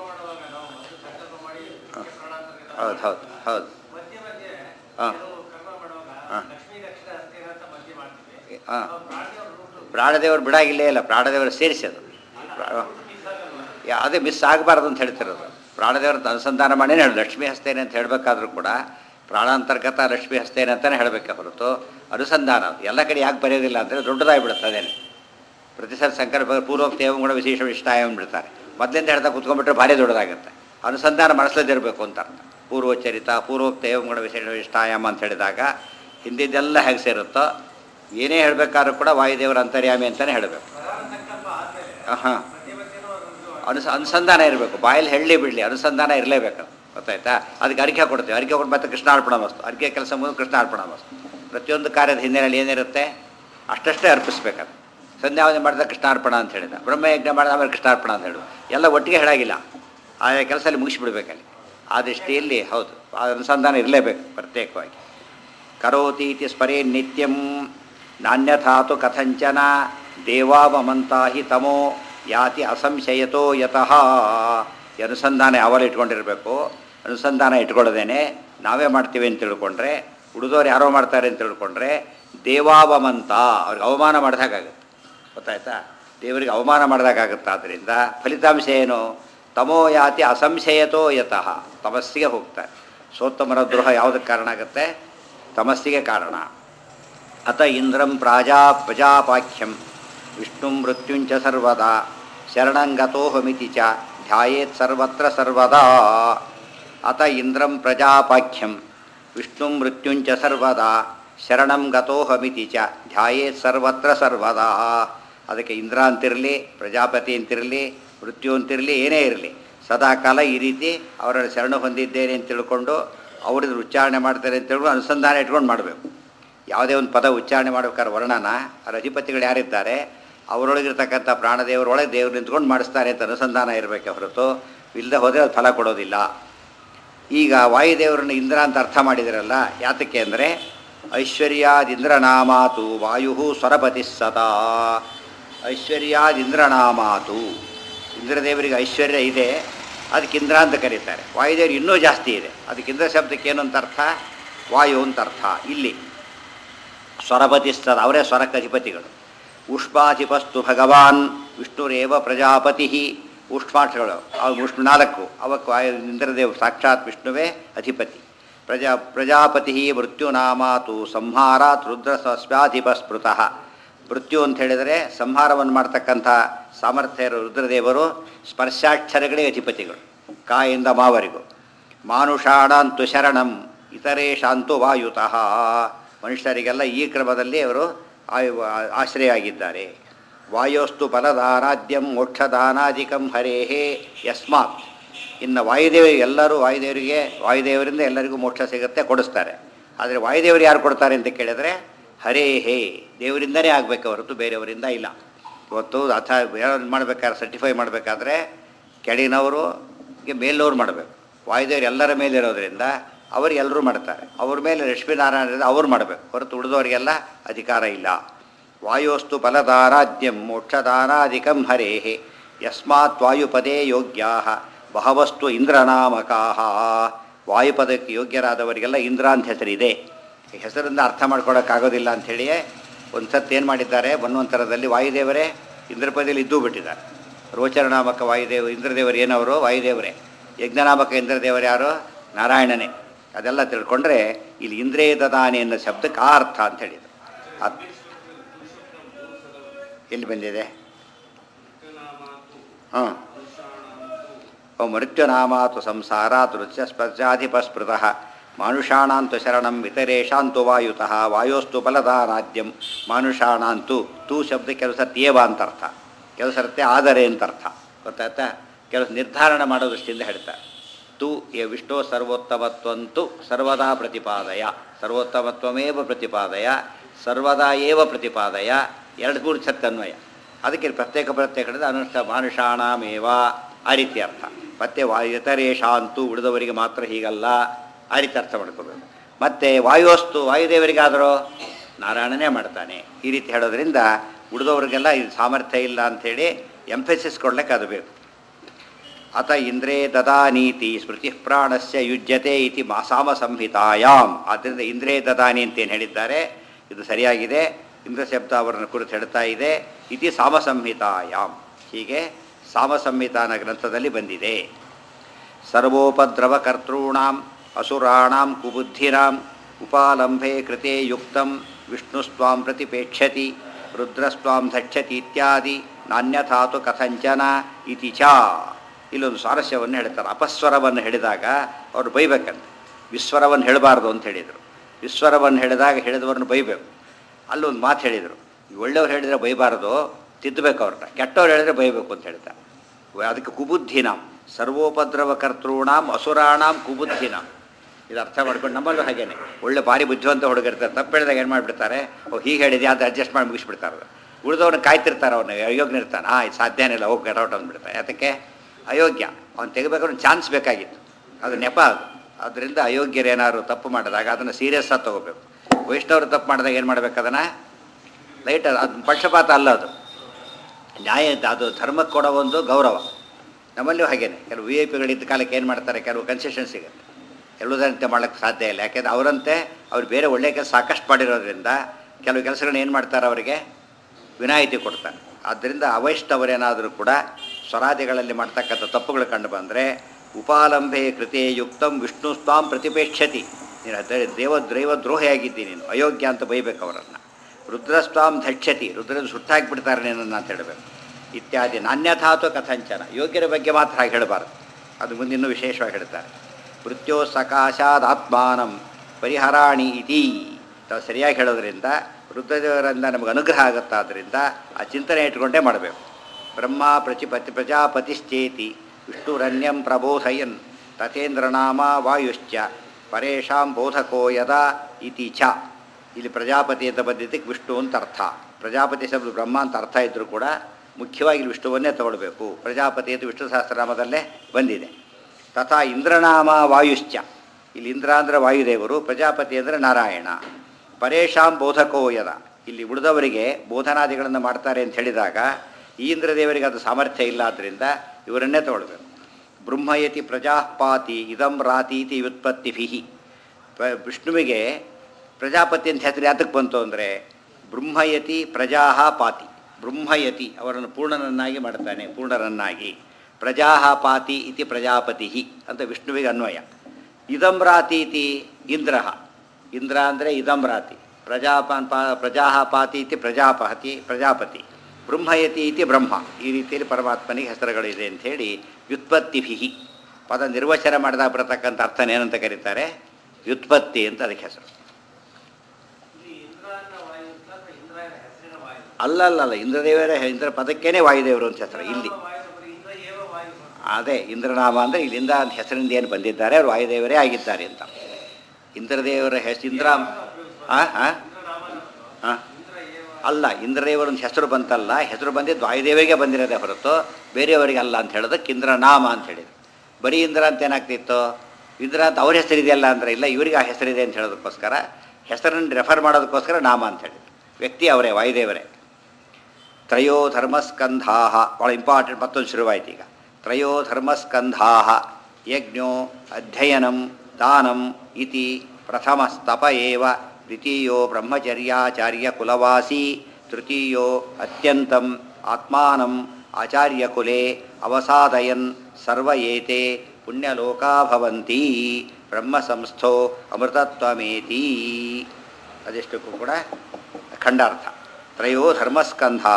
ಹೌದು ಹೌದು ಹೌದು ಹಾಂ ಹಾಂ ಹಾಂ ಪ್ರಾಣದೇವರು ಬಿಡಾಗಿಲ್ಲೇ ಇಲ್ಲ ಪ್ರಾಣದೇವರು ಸೇರಿಸೋದು ಅದೇ ಮಿಸ್ ಆಗಬಾರ್ದು ಅಂತ ಹೇಳ್ತಿರೋದು ಪ್ರಾಣದೇವ್ರ ಅನುಸಂಧಾನ ಮಾಡಿನೇ ಹೇಳಿ ಲಕ್ಷ್ಮೀ ಹಸ್ತೇನೆ ಅಂತ ಹೇಳಬೇಕಾದ್ರೂ ಕೂಡ ಪ್ರಾಣಾಂತರ್ಗತ ಲಕ್ಷ್ಮೀ ಹಸ್ತೇನೆ ಅಂತಲೇ ಹೇಳಬೇಕೆ ಹೊರತು ಅನುಸಂಧಾನ ಎಲ್ಲ ಕಡೆ ಯಾಕೆ ಬರೆಯೋದಿಲ್ಲ ಅಂದರೆ ದೊಡ್ಡದಾಗಿಬಿಡುತ್ತೆ ಅದೇನೆ ಪ್ರತಿ ಸಲ ಸಂಕಲ್ಪ ಪೂರ್ವೋಕ್ತಿ ಕೂಡ ವಿಶೇಷ ಇಷ್ಟಾಯ ಅಂದ್ಬಿಡ್ತಾರೆ ಮೊದಲಿಂದ ಹೇಳ್ತಾ ಕೂತ್ಕೊಂಡ್ಬಿಟ್ರೆ ಭಾರಿ ದೊಡ್ಡದಾಗುತ್ತೆ ಅನುಸಂಧಾನ ಮಾಡಿಸಲೇದಿರಬೇಕು ಅಂತ ಅರ್ಥ ಪೂರ್ವಚರಿತ ಪೂರ್ವೋಕ್ತ ಕೂಡ ವಿಶೇಷ ಇಷ್ಟಾಯಾಮ ಅಂತ ಹೇಳಿದಾಗ ಹಿಂದಿದ್ದೆಲ್ಲ ಹೇಗೆ ಸೇರುತ್ತೋ ಏನೇ ಹೇಳಬೇಕಾದ್ರೂ ಕೂಡ ವಾಯುದೇವರ ಅಂತರ್ಯಾಮಿ ಅಂತಲೇ ಹೇಳಬೇಕು ಹಾಂ ಅನುಸ ಅನುಸಂಧಾನ ಇರಬೇಕು ಬಾಯಲ್ಲಿ ಹೇಳಲಿ ಬಿಡಲಿ ಅನುಸಂಧಾನ ಇರಲೇಬೇಕು ಗೊತ್ತಾಯ್ತಾ ಅದಕ್ಕೆ ಅರಿಕೆ ಕೊಡ್ತೀವಿ ಅರಿಕೆ ಕೊಟ್ಟು ಮತ್ತೆ ಕೃಷ್ಣಾರ್ಪಣ ವಸ್ತು ಅರಿಕೆ ಕೆಲಸ ಮುಂದೆ ಕೃಷ್ಣಾರ್ಪಣ ವಸ್ತು ಪ್ರತಿಯೊಂದು ಕಾರ್ಯದ ಹಿನ್ನೆಲೆಯಲ್ಲಿ ಏನಿರುತ್ತೆ ಅಷ್ಟಷ್ಟೇ ಅರ್ಪಿಸ್ಬೇಕದು ಸಂಧ್ಯಾವಂದನೆ ಮಾಡಿದ ಕೃಷ್ಣಾರ್ಪಣ ಅಂತ ಹೇಳಿದ ಬ್ರಹ್ಮಯಜ್ಞ ಮಾಡಿದ ಆಮೇಲೆ ಕೃಷ್ಣಾರ್ಪಣ ಅಂತ ಹೇಳು ಎಲ್ಲ ಒಟ್ಟಿಗೆ ಹೇಳಾಗಿಲ್ಲ ಆಯಾ ಕೆಲಸದಲ್ಲಿ ಮುಗಿಸ್ಬಿಡ್ಬೇಕಲ್ಲಿ ಆ ದೃಷ್ಟಿಯಲ್ಲಿ ಹೌದು ಆ ಅನುಸಂಧಾನ ಇರಲೇಬೇಕು ಪ್ರತ್ಯೇಕವಾಗಿ ಕರೋತೀತಿ ಸ್ಮರೇ ನಿತ್ಯಂ ನಾಣ್ಯಥಾತು ಕಥಂಚನ ದೇವಾವಮಂತಾ ಹಿ ತಮೋ ಯಾತಿ ಅಸಂಶಯತೋ ಯತಃ ಈ ಅನುಸಂಧಾನ ಯಾವಾಗ ಇಟ್ಕೊಂಡಿರಬೇಕು ಅನುಸಂಧಾನ ಇಟ್ಕೊಳ್ಳೋದೇನೆ ನಾವೇ ಮಾಡ್ತೀವಿ ಅಂತ ತಿಳ್ಕೊಂಡ್ರೆ ಉಳಿದವ್ರು ಯಾರೋ ಮಾಡ್ತಾರೆ ಅಂತ ತಿಳ್ಕೊಂಡ್ರೆ ದೇವಾವಮಂತ ಅವ್ರಿಗೆ ಅವಮಾನ ಮಾಡಿದಾಗುತ್ತೆ ಗೊತ್ತಾಯ್ತಾ ದೇವರಿಗೆ ಅವಮಾನ ಮಾಡಿದಾಗುತ್ತೆ ಆದ್ದರಿಂದ ಫಲಿತಾಂಶ ಏನು ತಮೋ ಯಾತಿ ಅಸಂಶಯತೋ ಯತಃ ತಮಸ್ಸಿಗೆ ಹೋಗ್ತಾರೆ ಸೋತ್ತಮರ ದ್ರೋಹ ಯಾವುದಕ್ಕೆ ಕಾರಣ ಆಗುತ್ತೆ ತಮಸ್ಸಿಗೆ ಕಾರಣ ಅತ ಇಂದ್ರಂ ಪ್ರಾಜಾ ಪ್ರಜಾಪಾಖ್ಯಂ ವಿಷ್ಣು ಮೃತ್ಯುಂಚ ಸರ್ವದಾ ಶರಣಂಗತೋಹಮಿತಿ ಚ ಧ್ಯಾಯೇತ್ ಸರ್ವತ್ರ ಸರ್ವದಾ ಅತ ಇಂದ್ರಂ ಪ್ರಜಾಪಾಖ್ಯಂ ವಿಷ್ಣು ಮೃತ್ಯುಂಚ ಸರ್ವದಾ ಶರಣಂ ಗತೋಹಮಿತಿ ಚ ಧ್ಯಾಯೇತ್ ಸರ್ವತ್ರ ಸರ್ವದಾ ಅದಕ್ಕೆ ಇಂದ್ರ ಅಂತಿರಲಿ ಪ್ರಜಾಪತಿ ಅಂತಿರಲಿ ಮೃತ್ಯು ಅಂತಿರಲಿ ಏನೇ ಇರಲಿ ಸದಾಕಾಲ ಈ ರೀತಿ ಅವರನ್ನು ಶರಣ ಹೊಂದಿದ್ದೇನೆ ಅಂತ ತಿಳ್ಕೊಂಡು ಅವ್ರದ್ದು ಉಚ್ಚಾರಣೆ ಮಾಡ್ತಾರೆ ಅಂತ ತಿಳ್ಕೊಂಡು ಅನುಸಂಧಾನ ಇಟ್ಕೊಂಡು ಮಾಡಬೇಕು ಯಾವುದೇ ಒಂದು ಪದ ಉಚ್ಚಾರಣೆ ಮಾಡ್ಬೇಕಾದ್ರೆ ವರ್ಣನ ಆ ಅಧಿಪತಿಗಳು ಯಾರಿದ್ದಾರೆ ಅವರೊಳಗಿರ್ತಕ್ಕಂಥ ಪ್ರಾಣದೇವರೊಳಗೆ ದೇವ್ರು ನಿಂತ್ಕೊಂಡು ಮಾಡಿಸ್ತಾರೆ ಅಂತ ಅನುಸಂಧಾನ ಇರಬೇಕೆ ಹೊರತು ಇಲ್ಲದೆ ಹೋದರೆ ಅದು ಫಲ ಕೊಡೋದಿಲ್ಲ ಈಗ ವಾಯುದೇವರನ್ನು ಇಂದ್ರ ಅಂತ ಅರ್ಥ ಮಾಡಿದಿರಲ್ಲ ಯಾತಕ್ಕೆ ಅಂದರೆ ಐಶ್ವರ್ಯಾದಿಂದ್ರನಾಮಾತು ವಾಯು ಸ್ವರಪತಿ ಸದಾ ಐಶ್ವರ್ಯಾದಿಂದ್ರನಾಮಾತು ಇಂದ್ರದೇವರಿಗೆ ಐಶ್ವರ್ಯ ಇದೆ ಅದಕ್ಕೆ ಇಂದ್ರ ಅಂತ ಕರೀತಾರೆ ವಾಯುದೇವರು ಇನ್ನೂ ಜಾಸ್ತಿ ಇದೆ ಅದಕ್ಕೆ ಇಂದ್ರ ಶಬ್ದಕ್ಕೆ ಏನು ಅಂತ ಅರ್ಥ ವಾಯು ಅಂತ ಅರ್ಥ ಇಲ್ಲಿ ಸ್ವರಪತಿಸ್ತದ ಅವರೇ ಸ್ವರಕ್ಕಧಿಪತಿಗಳು ಉಷ್ಮಾಧಿಪಸ್ತು ಭಗವಾನ್ ವಿಷ್ಣುರೇವ ಪ್ರಜಾಪತಿ ಉಷ್ಮಾಕ್ಷಗಳು ಅವು ವಿಷ್ಣು ನಾಲ್ಕು ಅವಕ್ಕೆ ವಾಯು ಇಂದ್ರದೇವ್ ಸಾಕ್ಷಾತ್ ವಿಷ್ಣುವೇ ಅಧಿಪತಿ ಪ್ರಜಾ ಪ್ರಜಾಪತಿ ಮೃತ್ಯುನಾಮಾತು ಸಂಹಾರಾತ್ ರುದ್ರ ಸ್ವಸ್ವ್ಯಾಧಿಪ ಸ್ಮೃತಃ ಮೃತ್ಯು ಅಂತ ಹೇಳಿದರೆ ಸಂಹಾರವನ್ನು ಮಾಡ್ತಕ್ಕಂಥ ಸಾಮರ್ಥ್ಯ ಇರೋ ರುದ್ರದೇವರು ಸ್ಪರ್ಶಾಕ್ಷರಗಳೇ ಅಧಿಪತಿಗಳು ಕಾಯಿಂದ ಮಾವರಿಗೂ ಮಾನುಷಾಣಂತು ಶರಣಂ ಇತರೇಶಾಂತು ವಾಯುತಃ ಮನುಷ್ಯರಿಗೆಲ್ಲ ಈ ಕ್ರಮದಲ್ಲಿ ಅವರು ಆಯು ಆಶ್ರಯ ಆಗಿದ್ದಾರೆ ವಾಯೋಸ್ತು ಫಲದಾನಾದ್ಯಂ ಮೋಕ್ಷದಾನಾಧಿಕಂ ಹರೇಹೇ ಯಸ್ಮಾತ್ ಇನ್ನು ವಾಯುದೇವರಿಗೆ ಎಲ್ಲರೂ ವಾಯುದೇವರಿಗೆ ವಾಯುದೇವರಿಂದ ಎಲ್ಲರಿಗೂ ಮೋಕ್ಷ ಸಿಗುತ್ತೆ ಕೊಡಿಸ್ತಾರೆ ಆದರೆ ವಾಯುದೇವರು ಯಾರು ಕೊಡ್ತಾರೆ ಅಂತ ಕೇಳಿದರೆ ಹರೇ ಹೇ ದೇವರಿಂದನೇ ಆಗಬೇಕು ಹೊರತು ಬೇರೆಯವರಿಂದ ಇಲ್ಲ ಇವತ್ತು ಅಥ ಯಾರು ಮಾಡಬೇಕಾದ್ರೆ ಸರ್ಟಿಫೈ ಮಾಡಬೇಕಾದ್ರೆ ಕೆಳಗಿನವರು ಮೇಲಿನವ್ರು ಮಾಡಬೇಕು ವಾಯುದೇವರು ಎಲ್ಲರ ಮೇಲೆ ಇರೋದ್ರಿಂದ ಅವರು ಎಲ್ಲರೂ ಮಾಡ್ತಾರೆ ಅವ್ರ ಮೇಲೆ ಲಕ್ಷ್ಮೀನಾರಾಯಣ ಅವ್ರು ಮಾಡಬೇಕು ಹೊರತು ಉಳಿದವರಿಗೆಲ್ಲ ಅಧಿಕಾರ ಇಲ್ಲ ವಾಯೋಸ್ತು ಫಲದಾರಾದ್ಯಂ ಮೋಕ್ಷದಾನಾಧಿಕಂ ಹರೇ ಯಸ್ಮಾತ್ ವಾಯುಪದೇ ಯೋಗ್ಯಾ ಬಹವಸ್ತು ಇಂದ್ರನಾಮಕಾ ವಾಯುಪದಕ್ಕೆ ಯೋಗ್ಯರಾದವರಿಗೆಲ್ಲ ಇಂದ್ರ ಅಂತ ಹೆಸರಿದೆ ಈ ಹೆಸರಿಂದ ಅರ್ಥ ಮಾಡ್ಕೊಳಕ್ಕಾಗೋದಿಲ್ಲ ಅಂಥೇಳಿಯೇ ಒಂದು ಸತ್ತು ಏನು ಮಾಡಿದ್ದಾರೆ ಮನ್ವಂತರದಲ್ಲಿ ವಾಯುದೇವರೇ ಇಂದ್ರಪದಿಯಲ್ಲಿ ಇದ್ದೂ ಬಿಟ್ಟಿದ್ದಾರೆ ರೋಚರನಾಮಕ ವಾಯುದೇವ ಇಂದ್ರದೇವರು ಏನವರು ವಾಯುದೇವರೇ ಯಜ್ಞನಾಮಕ ಇಂದ್ರದೇವರು ಯಾರು ನಾರಾಯಣನೇ ಅದೆಲ್ಲ ತಿಳ್ಕೊಂಡ್ರೆ ಇಲ್ಲಿ ಇಂದ್ರಿಯ ದದಾನಿ ಅನ್ನೋ ಶಬ್ದಕ್ಕೆ ಆ ಅರ್ಥ ಅಂತ ಹೇಳಿದ್ರು ಅದ್ ಎಲ್ಲಿ ಬಂದಿದೆ ಹಾಂ ಮೃತ್ಯುನಾಮಾತು ಸಂಸಾರಾತ್ ನೃತ್ಯ ಸ್ಪರ್ಶಾಧಿಪಸ್ಮೃತಃ ಮಾನುಷಾಣಾಂತು ಶರಣಂ ಇತರೇಷಾಂತು ವಾಯುತಃ ವಾಯೋಸ್ತು ಬಲದಾನಾದ್ಯಂ ಮಾನುಷಾಣಾಂತು ತೂ ಶಬ್ದ ಕೆಲವು ಸರ್ತಿ ಏವ ಅಂತ ಅರ್ಥ ಕೆಲವು ಸರ್ತಿ ಆದರೆ ಅಂತ ಅರ್ಥ ಗೊತ್ತಾಯ್ತಾ ಕೆಲವು ನಿರ್ಧಾರಣೆ ಮಾಡೋ ದೃಷ್ಟಿಯಿಂದ ಹೇಳ್ತಾರೆ ತು ಯ ವಿಷ್ಣು ಸರ್ವೋತ್ತಮತ್ವಂತು ಸರ್ವದಾ ಪ್ರತಿಪಾದಯ ಸರ್ವೋತ್ತಮತ್ವಮೇವ ಪ್ರತಿಪಾದಯ ಸರ್ವದಾ ಏವ ಪ್ರತಿಪಾದಯ ಎರಡು ಮೂರು ಸತ್ತನ್ವಯ ಅದಕ್ಕೆ ಪ್ರತ್ಯೇಕ ಪ್ರತ್ಯೇಕ ಅನುಷ್ಠ ಮಾನುಷಾಣಮೇವ ಆ ರೀತಿ ಅರ್ಥ ಮತ್ತೆ ವಾಯು ಇತರೇಷಾಂತು ಉಳಿದವರಿಗೆ ಮಾತ್ರ ಹೀಗಲ್ಲ ಆ ರೀತಿ ಅರ್ಥ ಮಾಡ್ಕೋಬೇಕು ಮತ್ತು ವಾಯುವಸ್ತು ವಾಯುದೇವರಿಗಾದರೂ ನಾರಾಯಣನೇ ಮಾಡ್ತಾನೆ ಈ ರೀತಿ ಹೇಳೋದ್ರಿಂದ ಉಳಿದವ್ರಿಗೆಲ್ಲ ಇದು ಸಾಮರ್ಥ್ಯ ಇಲ್ಲ ಅಂಥೇಳಿ ಎಂಫೆಸಿಸ್ ಕೊಡ್ಲಿಕ್ಕೆ ಅದು ಬೇಕು ಅತ ಇಂದ್ರೇ ದದಾನೀತಿ ಸ್ಮೃತಿ ಪ್ರಾಣಸ್ಯ ಯುಜ್ಯತೆ ಇತಿ ಮಾಸಾಮ ಸಂಹಿತಾಯಾಮ್ ಆದ್ದರಿಂದ ಇಂದ್ರೇ ದದಾನಿ ಅಂತೇನು ಹೇಳಿದ್ದಾರೆ ಇದು ಸರಿಯಾಗಿದೆ ಇಂದ್ರ ಶಬ್ದ ಅವರನ್ನು ಕುರಿತು ಹೇಳ್ತಾ ಇದೆ ಇತಿ ಸಾಮ ಸಂಹಿತಾಯಾಮ್ ಹೀಗೆ ಸಾಮ ಸಂಹಿತಾನ ಗ್ರಂಥದಲ್ಲಿ ಬಂದಿದೆ ಸರ್ವೋಪದ್ರವಕರ್ತॄಣಾಂ ಅಸುರಾಣಾಂ ಕುಬುದ್ಧಿನಾಂ ಉಪಾಲಂಭೆ ಕೃತೆ ಯುಕ್ತಂ ವಿಷ್ಣುಸ್ವಾಂ ಪ್ರತಿಪೇಕ್ಷತಿ ರುದ್ರಸ್ವಾಂ ಧಕ್ಷತಿ ಇತ್ಯಾದಿ ನಾಣ್ಯಥಾತು ಕಥಂಚನ ಇತಿ ಚ ಇಲ್ಲೊಂದು ಸ್ವಾರಸ್ಯವನ್ನು ಹೇಳ್ತಾರೆ ಅಪಸ್ವರವನ್ನು ಹೇಳಿದಾಗ ಅವರು ಬೈಬೇಕಂತೆ ವಿಸ್ವರವನ್ನು ಹೇಳಬಾರ್ದು ಅಂತ ಹೇಳಿದರು ವಿಸ್ವರವನ್ನು ಹೇಳಿದಾಗ ಹೇಳಿದವ್ರನ್ನ ಬೈಬೇಕು ಅಲ್ಲೊಂದು ಮಾತು ಹೇಳಿದರು ಒಳ್ಳೆಯವ್ರು ಹೇಳಿದರೆ ಬೈಬಾರ್ದು ತಿದ್ದಬೇಕು ಅವ್ರನ್ನ ಕೆಟ್ಟವ್ರು ಹೇಳಿದ್ರೆ ಬೈಬೇಕು ಅಂತ ಹೇಳ್ತಾರೆ ಅದಕ್ಕೆ ಕುಬುದ್ಧಿನಾಂ ಸರ್ವೋಪದ್ರವ ಕರ್ತೃಣಾಂ ಅಸುರಾಣಾಂ ಕುಬುದ್ಧಿನಾಂ ಇದು ಅರ್ಥ ಮಾಡ್ಕೊಂಡು ನಮ್ಮಲ್ಲೂ ಹಾಗೇನೆ ಒಳ್ಳೆ ಭಾರಿ ಬುದ್ಧಿವಂತ ಹುಡುಗಿರ್ತಾರೆ ತಪ್ಪು ಹೇಳಿದಾಗ ಏನು ಮಾಡಿಬಿಡ್ತಾರೆ ಓ ಹೀಗೆ ಹೇಳಿದೆ ಅದು ಅಡ್ಜಸ್ಟ್ ಮಾಡಿ ಮುಗಿಸ್ಬಿಡ್ತಾರೆ ಉಳಿದವ್ರನ್ನ ಕಾಯ್ತಿರ್ತಾರೆ ಅವನ್ನ ಅಯೋಗ್ಯನಿರ್ತಾನೆ ಆ ಇದು ಸಾಧ್ಯನೇ ಇಲ್ಲ ಹೋಗಿ ಗೆಟೌಟ್ ಅಂದ್ಬಿಡ್ತಾರೆ ಯಾತಕ್ಕೆ ಅಯೋಗ್ಯ ಅವ್ನು ತೆಗಿಬೇಕಾದ್ರೆ ಚಾನ್ಸ್ ಬೇಕಾಗಿತ್ತು ಅದು ನೆಪ ಅದು ಅದರಿಂದ ಅಯೋಗ್ಯರೇನಾದ್ರು ತಪ್ಪು ಮಾಡಿದಾಗ ಅದನ್ನು ಸೀರಿಯಸ್ ಆಗಿ ತೊಗೋಬೇಕು ವೈಷ್ಣವರು ತಪ್ಪು ಮಾಡಿದಾಗ ಏನು ಮಾಡ್ಬೇಕು ಅದನ್ನು ಲೈಟ್ ಅದು ಪಕ್ಷಪಾತ ಅಲ್ಲ ಅದು ನ್ಯಾಯ ಅದು ಧರ್ಮಕ್ಕೆ ಕೊಡೋ ಒಂದು ಗೌರವ ನಮ್ಮಲ್ಲಿಯೂ ಹಾಗೇನೆ ಕೆಲವು ವಿ ಐ ಪಿಗಳಿದ್ದ ಕಾಲಕ್ಕೆ ಏನು ಮಾಡ್ತಾರೆ ಕೆಲವು ಕನ್ಸೆಷನ್ ಸಿಗುತ್ತೆ ಎಲ್ಲದಂತೆ ಮಾಡೋಕ್ಕೆ ಸಾಧ್ಯ ಇಲ್ಲ ಯಾಕೆಂದ್ರೆ ಅವರಂತೆ ಅವ್ರು ಬೇರೆ ಒಳ್ಳೆಯ ಕೆಲಸ ಸಾಕಷ್ಟು ಮಾಡಿರೋದ್ರಿಂದ ಕೆಲವು ಕೆಲಸಗಳನ್ನ ಏನು ಮಾಡ್ತಾರೆ ಅವರಿಗೆ ವಿನಾಯಿತಿ ಕೊಡ್ತಾರೆ ಆದ್ದರಿಂದ ಅವೈಷ್ಣವರೇನಾದರೂ ಕೂಡ ಸ್ವರಾದಿಗಳಲ್ಲಿ ಮಾಡ್ತಕ್ಕಂಥ ತಪ್ಪುಗಳು ಕಂಡು ಬಂದರೆ ಉಪಾಲಂಬೆ ಕೃತೆ ಯುಕ್ತಂ ವಿಷ್ಣು ಸ್ವಾಂ ಪ್ರತಿಪೇಕ್ಷತಿ ನೀನು ದ- ದೇವ ದೈವ ದ್ರೋಹಿಯಾಗಿದ್ದಿ ನೀನು ಅಯೋಗ್ಯ ಅಂತ ಬೈಬೇಕು ಅವರನ್ನು ರುದ್ರಸ್ವಾಂ ಧಕ್ಷತಿ ರುದ್ರನ ಸುಟ್ಟಾಕಿಬಿಡ್ತಾರೆ ನೀನನ್ನು ಅಂತ ಹೇಳಬೇಕು ಇತ್ಯಾದಿ ನಾಣ್ಯಥಾತು ಕಥಂಚನ ಯೋಗ್ಯರ ಬಗ್ಗೆ ಮಾತ್ರ ಹಾಗೆ ಹೇಳಬಾರ್ದು ಅದು ಮುಂದೆ ಇನ್ನೂ ವಿಶೇಷವಾಗಿ ಹೇಳ್ತಾರೆ ಮೃತ್ಯೋ ಸಕಾಶಾದಾತ್ಮಾನಂ ಪರಿಹರಾಣಿ ಇತಿ ತಾವು ಸರಿಯಾಗಿ ಹೇಳೋದ್ರಿಂದ ರುದ್ರದೇವರಿಂದ ನಮಗೆ ಅನುಗ್ರಹ ಆಗುತ್ತಾದ್ರಿಂದ ಆ ಚಿಂತನೆ ಇಟ್ಕೊಂಡೇ ಮಾಡಬೇಕು ಬ್ರಹ್ಮ ಪ್ರತಿಪತಿ ಪ್ರಜಾಪತಿಶ್ಚೇತಿ ವಿಷ್ಣುರನ್ಯಂ ಪ್ರಬೋಧಯನ್ ತಥೇಂದ್ರನಾಮ ವಾಯುಶ್ಚ ಪರೇಶಾಂ ಬೋಧಕೋ ಯದಾ ಇತಿ ಚ ಇಲ್ಲಿ ಪ್ರಜಾಪತಿ ಅಂತ ಬಂದಿದ್ದಕ್ಕೆ ವಿಷ್ಣು ಅಂತ ಅರ್ಥ ಪ್ರಜಾಪತಿ ಶಬ್ದ ಬ್ರಹ್ಮ ಅಂತ ಅರ್ಥ ಇದ್ದರೂ ಕೂಡ ಮುಖ್ಯವಾಗಿ ಇಲ್ಲಿ ವಿಷ್ಣುವನ್ನೇ ತಗೊಳ್ಬೇಕು ಪ್ರಜಾಪತಿ ಅಂತ ವಿಷ್ಣು ಸಹಸ್ರನಾಮದಲ್ಲೇ ಬಂದಿದೆ ತಥಾ ಇಂದ್ರನಾಮ ವಾಯುಶ್ಚ ಇಲ್ಲಿ ಇಂದ್ರ ಅಂದರೆ ವಾಯುದೇವರು ಪ್ರಜಾಪತಿ ಅಂದರೆ ನಾರಾಯಣ ಪರೇಶಾಂ ಬೋಧಕೋ ಯದ ಇಲ್ಲಿ ಉಳಿದವರಿಗೆ ಬೋಧನಾದಿಗಳನ್ನು ಮಾಡ್ತಾರೆ ಅಂತ ಹೇಳಿದಾಗ ಈ ಇಂದ್ರದೇವರಿಗೆ ಅದು ಸಾಮರ್ಥ್ಯ ಇಲ್ಲ ಆದ್ದರಿಂದ ಇವರನ್ನೇ ತಗೊಳ್ಬೇಕು ಬ್ರಹ್ಮಯತಿ ಪ್ರಜಾಪಾತಿ ಇದಂ ರಾತೀತಿ ವ್ಯುತ್ಪತ್ತಿಭಿ ಪ ವಿಷ್ಣುವಿಗೆ ಪ್ರಜಾಪತಿ ಅಂತ ಹೆಸರು ಯಾತಕ್ಕೆ ಬಂತು ಅಂದರೆ ಬ್ರಹ್ಮಯತಿ ಪ್ರಜಾಹ ಪಾತಿ ಬ್ರಹ್ಮಯತಿ ಅವರನ್ನು ಪೂರ್ಣನನ್ನಾಗಿ ಮಾಡ್ತಾನೆ ಪೂರ್ಣರನ್ನಾಗಿ ಪ್ರಜಾಹ ಪಾತಿ ಇತಿ ಪ್ರಜಾಪತಿ ಅಂತ ವಿಷ್ಣುವಿಗೆ ಅನ್ವಯ ಇದಂ ರಾತಿ ಇತಿ ಇಂದ್ರ ಇಂದ್ರ ಅಂದರೆ ಇದಂ ರಾತಿ ಪ್ರಜಾಪಾನ್ ಪಾ ಪ್ರಜಾಹ ಪಾತಿ ಇತಿ ಪ್ರಜಾಪತಿ ಪ್ರಜಾಪತಿ ಬ್ರಹ್ಮಯತಿ ಇತಿ ಬ್ರಹ್ಮ ಈ ರೀತಿಯಲ್ಲಿ ಪರಮಾತ್ಮನಿಗೆ ಹೆಸರುಗಳಿದೆ ಅಂಥೇಳಿ ವ್ಯುತ್ಪತ್ತಿಭಿ ಪದ ನಿರ್ವಚನ ಮಾಡಿದಾಗ ಬರತಕ್ಕಂಥ ಅರ್ಥನ ಏನಂತ ಕರೀತಾರೆ ವ್ಯುತ್ಪತ್ತಿ ಅಂತ ಅದಕ್ಕೆ ಹೆಸರು ಅಲ್ಲಲ್ಲ ಇಂದ್ರದೇವರ ಇಂದ್ರ ಪದಕ್ಕೇನೆ ವಾಯುದೇವರು ಅಂತ ಹೆಸರು ಇಲ್ಲಿ ಅದೇ ಇಂದ್ರನಾಮ ಅಂದರೆ ಇಲ್ಲಿಂದ ಅಂತ ಹೆಸರಿಂದ ಏನು ಬಂದಿದ್ದಾರೆ ಅವರು ವಾಯುದೇವರೇ ಆಗಿದ್ದಾರೆ ಅಂತ ಇಂದ್ರದೇವರ ಹೆಸರು ಇಂದ್ರ ಆ ಹಾಂ ಹಾಂ ಅಲ್ಲ ಇಂದ್ರದೇವರ ಒಂದು ಹೆಸರು ಬಂತಲ್ಲ ಹೆಸರು ಬಂದಿದ್ದು ವಾಯುದೇವರಿಗೆ ಬಂದಿರೋದೇ ಹೊರತು ಬೇರೆಯವರಿಗೆ ಅಲ್ಲ ಅಂತ ಹೇಳೋದಕ್ಕೆ ಇಂದ್ರನಾಮ ಅಂತ ಹೇಳಿದ್ರು ಬರೀ ಇಂದ್ರ ಅಂತ ಏನಾಗ್ತಿತ್ತು ಇಂದ್ರ ಅಂತ ಅವ್ರ ಹೆಸರಿದೆಯಲ್ಲ ಅಂದರೆ ಇಲ್ಲ ಇವರಿಗೆ ಆ ಹೆಸರಿದೆ ಅಂತ ಹೇಳೋದಕ್ಕೋಸ್ಕರ ಹೆಸರನ್ನು ರೆಫರ್ ಮಾಡೋದಕ್ಕೋಸ್ಕರ ನಾಮ ಅಂತ ಹೇಳಿದ್ರು ವ್ಯಕ್ತಿ ಅವರೇ ವಾಯುದೇವರೇ ತ್ರಯೋ ಧರ್ಮಸ್ಕಂಧಾ ಭಾಳ ಇಂಪಾರ್ಟೆಂಟ್ ಮತ್ತೊಂದು ಶುರುವಾಯ್ತು ಈಗ ತ್ರಯೋ ಧರ್ಮಸ್ಕಂಧಾ ಯಜ್ಞೋ ಅಧ್ಯಯನಂ ದಾನಂ ಇತಿ ಪ್ರಥಮಸ್ತಪ ಏವ ದ್ವಿತೀಯೋ ಬ್ರಹ್ಮಚರ್ಯಾಚಾರ್ಯ ಕುಲವಾಸಿ ತೃತೀಯೋ ಅತ್ಯಂತಂ ಆತ್ಮಾನಂ ಆಚಾರ್ಯಕುಲೆ ಅವಸಾದಯನ್ ಸರ್ವ ಏತೆ ಪುಣ್ಯಲೋಕಾ ಭವಂತಿ ಬ್ರಹ್ಮ ಸಂಸ್ಥೋ ಅಮೃತತ್ವಮೇತಿ ಅದೆಷ್ಟಕ್ಕೂ ಕೂಡ ಖಂಡಾರ್ಥ ತ್ರಯೋ ಧರ್ಮಸ್ಕಂಧಾ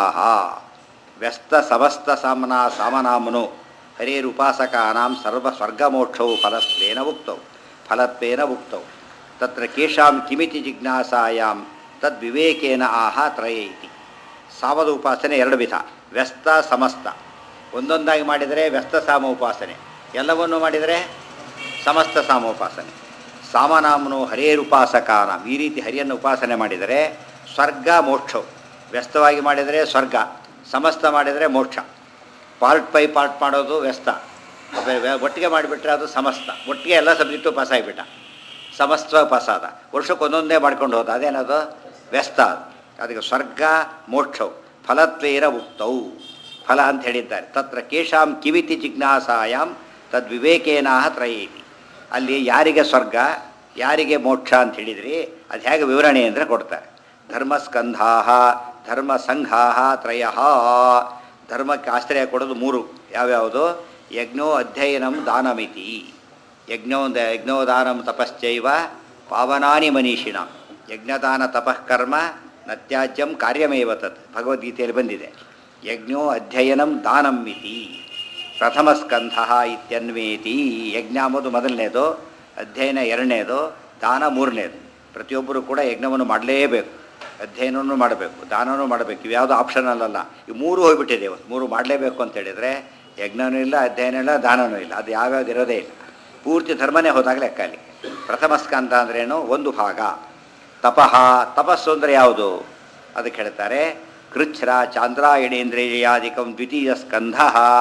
ವ್ಯಸ್ತ ಸಮಸ್ತ ಸಾಮನಾ ಸಾಮನಾಮನು ಹರೇರುಪಾಸಕಾನಾಂ ಸರ್ವ ಸ್ವರ್ಗಮೋಕ್ಷೌ ಫಲತ್ವೇನ ಉಕ್ತೌ ಫಲತ್ವೇನ ಉಕ್ತೌ ತತ್ರ ಕೇಶಾಂ ಕಿಮಿತಿ ಜಿಜ್ಞಾಸಾಯಾಂ ತದ್ವಿವೇಕೇನ ಆಹ ತ್ರಯ ಇತಿ ಸಾಮದ ಉಪಾಸನೆ ಎರಡು ವಿಧ ವ್ಯಸ್ತ ಸಮಸ್ತ ಒಂದೊಂದಾಗಿ ಮಾಡಿದರೆ ವ್ಯಸ್ತ ಸಾಮ ಉಪಾಸನೆ ಎಲ್ಲವನ್ನು ಮಾಡಿದರೆ ಸಮಸ್ತ ಸಾಮ ಉಪಾಸನೆ ಸಾಮನಾಮನು ಹರೇರುಪಾಸಕಾನಾಂ ಈ ರೀತಿ ಹರಿಯನ್ನು ಉಪಾಸನೆ ಮಾಡಿದರೆ ಸ್ವರ್ಗ ಮೋಕ್ಷವು ವ್ಯಸ್ತವಾಗಿ ಮಾಡಿದರೆ ಸ್ವರ್ಗ ಸಮಸ್ತ ಮಾಡಿದರೆ ಮೋಕ್ಷ ಪಾರ್ಟ್ ಬೈ ಪಾರ್ಟ್ ಮಾಡೋದು ವ್ಯಸ್ತ ಬೆ- ಬೆ- ಒಟ್ಟಿಗೆ ಮಾಡಿಬಿಟ್ರೆ ಅದು ಸಮಸ್ತ ಒಟ್ಟಿಗೆ ಎಲ್ಲ ಸಬ್ಜೆಕ್ಟು ಪಾಸ್ ಆಗಿಬಿಟ್ಟ ಸಮಸ್ತ ಪಾಸಾದ ವರ್ಷಕ್ಕೆ ಒಂದೊಂದೇ ಮಾಡ್ಕೊಂಡು ಹೋದ ಅದೇನದು ವ್ಯಸ್ತ ಅದು. ಅದಕ್ಕೆ ಸ್ವರ್ಗ ಮೋಕ್ಷವು ಫಲತ್ವೇರ ಉಕ್ತವು ಫಲ ಅಂತ ಹೇಳಿದ್ದಾರೆ ತತ್ರ ಕೇಶಾಂ ಕಿವಿತಿ ಜಿಜ್ಞಾಸಾಯಾಮ್ ತದ್ವಿವೇಕೇನಾಹ ತ್ರಯೇತಿ ಅಲ್ಲಿ ಯಾರಿಗೆ ಸ್ವರ್ಗ ಯಾರಿಗೆ ಮೋಕ್ಷ ಅಂತ ಹೇಳಿದ್ರಿ ಅದು ಹೇಗೆ ವಿವರಣೆ ಅಂದರೆ ಕೊಡ್ತಾರೆ ಧರ್ಮಸ್ಕಂಧಾ ಧರ್ಮ ಸಂಘಾ ತ್ರಯ ಧರ್ಮಕ್ಕೆ ಆಶ್ರಯ ಕೊಡೋದು ಮೂರು ಯಾವ್ಯಾವುದು ಯಜ್ಞೋ ಅಧ್ಯಯನಂ ದಾನಮಿತಿ ಯಜ್ಞೋ ಯಜ್ಞೋದಾನಂ ತಪಶ್ಚೈವ ಪಾವನಾನಿ ಮನೀಷಿಣ ಯಜ್ಞದಾನ ತಪಃಕರ್ಮ ನತ್ಯಾಜ್ಯಂ ಕಾರ್ಯಮೇವ ತತ್ ಭಗವದ್ಗೀತೆಯಲ್ಲಿ ಬಂದಿದೆ ಯಜ್ಞೋ ಅಧ್ಯಯನಂ ದಾನಂ ಇತಿ ಪ್ರಥಮ ಸ್ಕಂಧ ಇತ್ಯನ್ವೇತಿ ಯಜ್ಞ ಅಂಬುದು ಮೊದಲನೇದು ಅಧ್ಯಯನ ಎರಡನೇದು ದಾನ ಮೂರನೇದು ಪ್ರತಿಯೊಬ್ಬರು ಕೂಡ ಯಜ್ಞವನ್ನು ಮಾಡಲೇಬೇಕು ಅಧ್ಯಯನವನ್ನು ಮಾಡಬೇಕು ದಾನವನ್ನು ಮಾಡಬೇಕು ಇವ್ಯಾವುದು ಆಪ್ಷನಲ್ ಅಲ್ಲ ಈ ಮೂರು ಹೋಗ್ಬಿಟ್ಟಿದೆ ಇವತ್ತು ಮೂರು ಮಾಡಲೇಬೇಕು ಅಂತ ಹೇಳಿದರೆ ಯಜ್ಞನೂ ಇಲ್ಲ ಅಧ್ಯಯನ ಇಲ್ಲ ದಾನನೂ ಇಲ್ಲ ಅದು ಯಾವ್ಯಾವ್ದು ಇರೋದೇ ಇಲ್ಲ ಪೂರ್ತಿ ಧರ್ಮನೇ ಹೋದಾಗ ಲೆಕ್ಕ ಅಲ್ಲಿ ಪ್ರಥಮ ಸ್ಕಂಧ ಅಂದ್ರೇನು ಒಂದು ಭಾಗ ತಪಃ ತಪಸ್ಸು ಅಂದರೆ ಯಾವುದು ಅದಕ್ಕೆ ಹೇಳ್ತಾರೆ ಕೃಚ್ಛ್ರ ಚಾಂದ್ರಾಯಣೇಂದ್ರಿಯಾದಿಕಂ ದ್ವಿತೀಯ ಸ್ಕಂಧ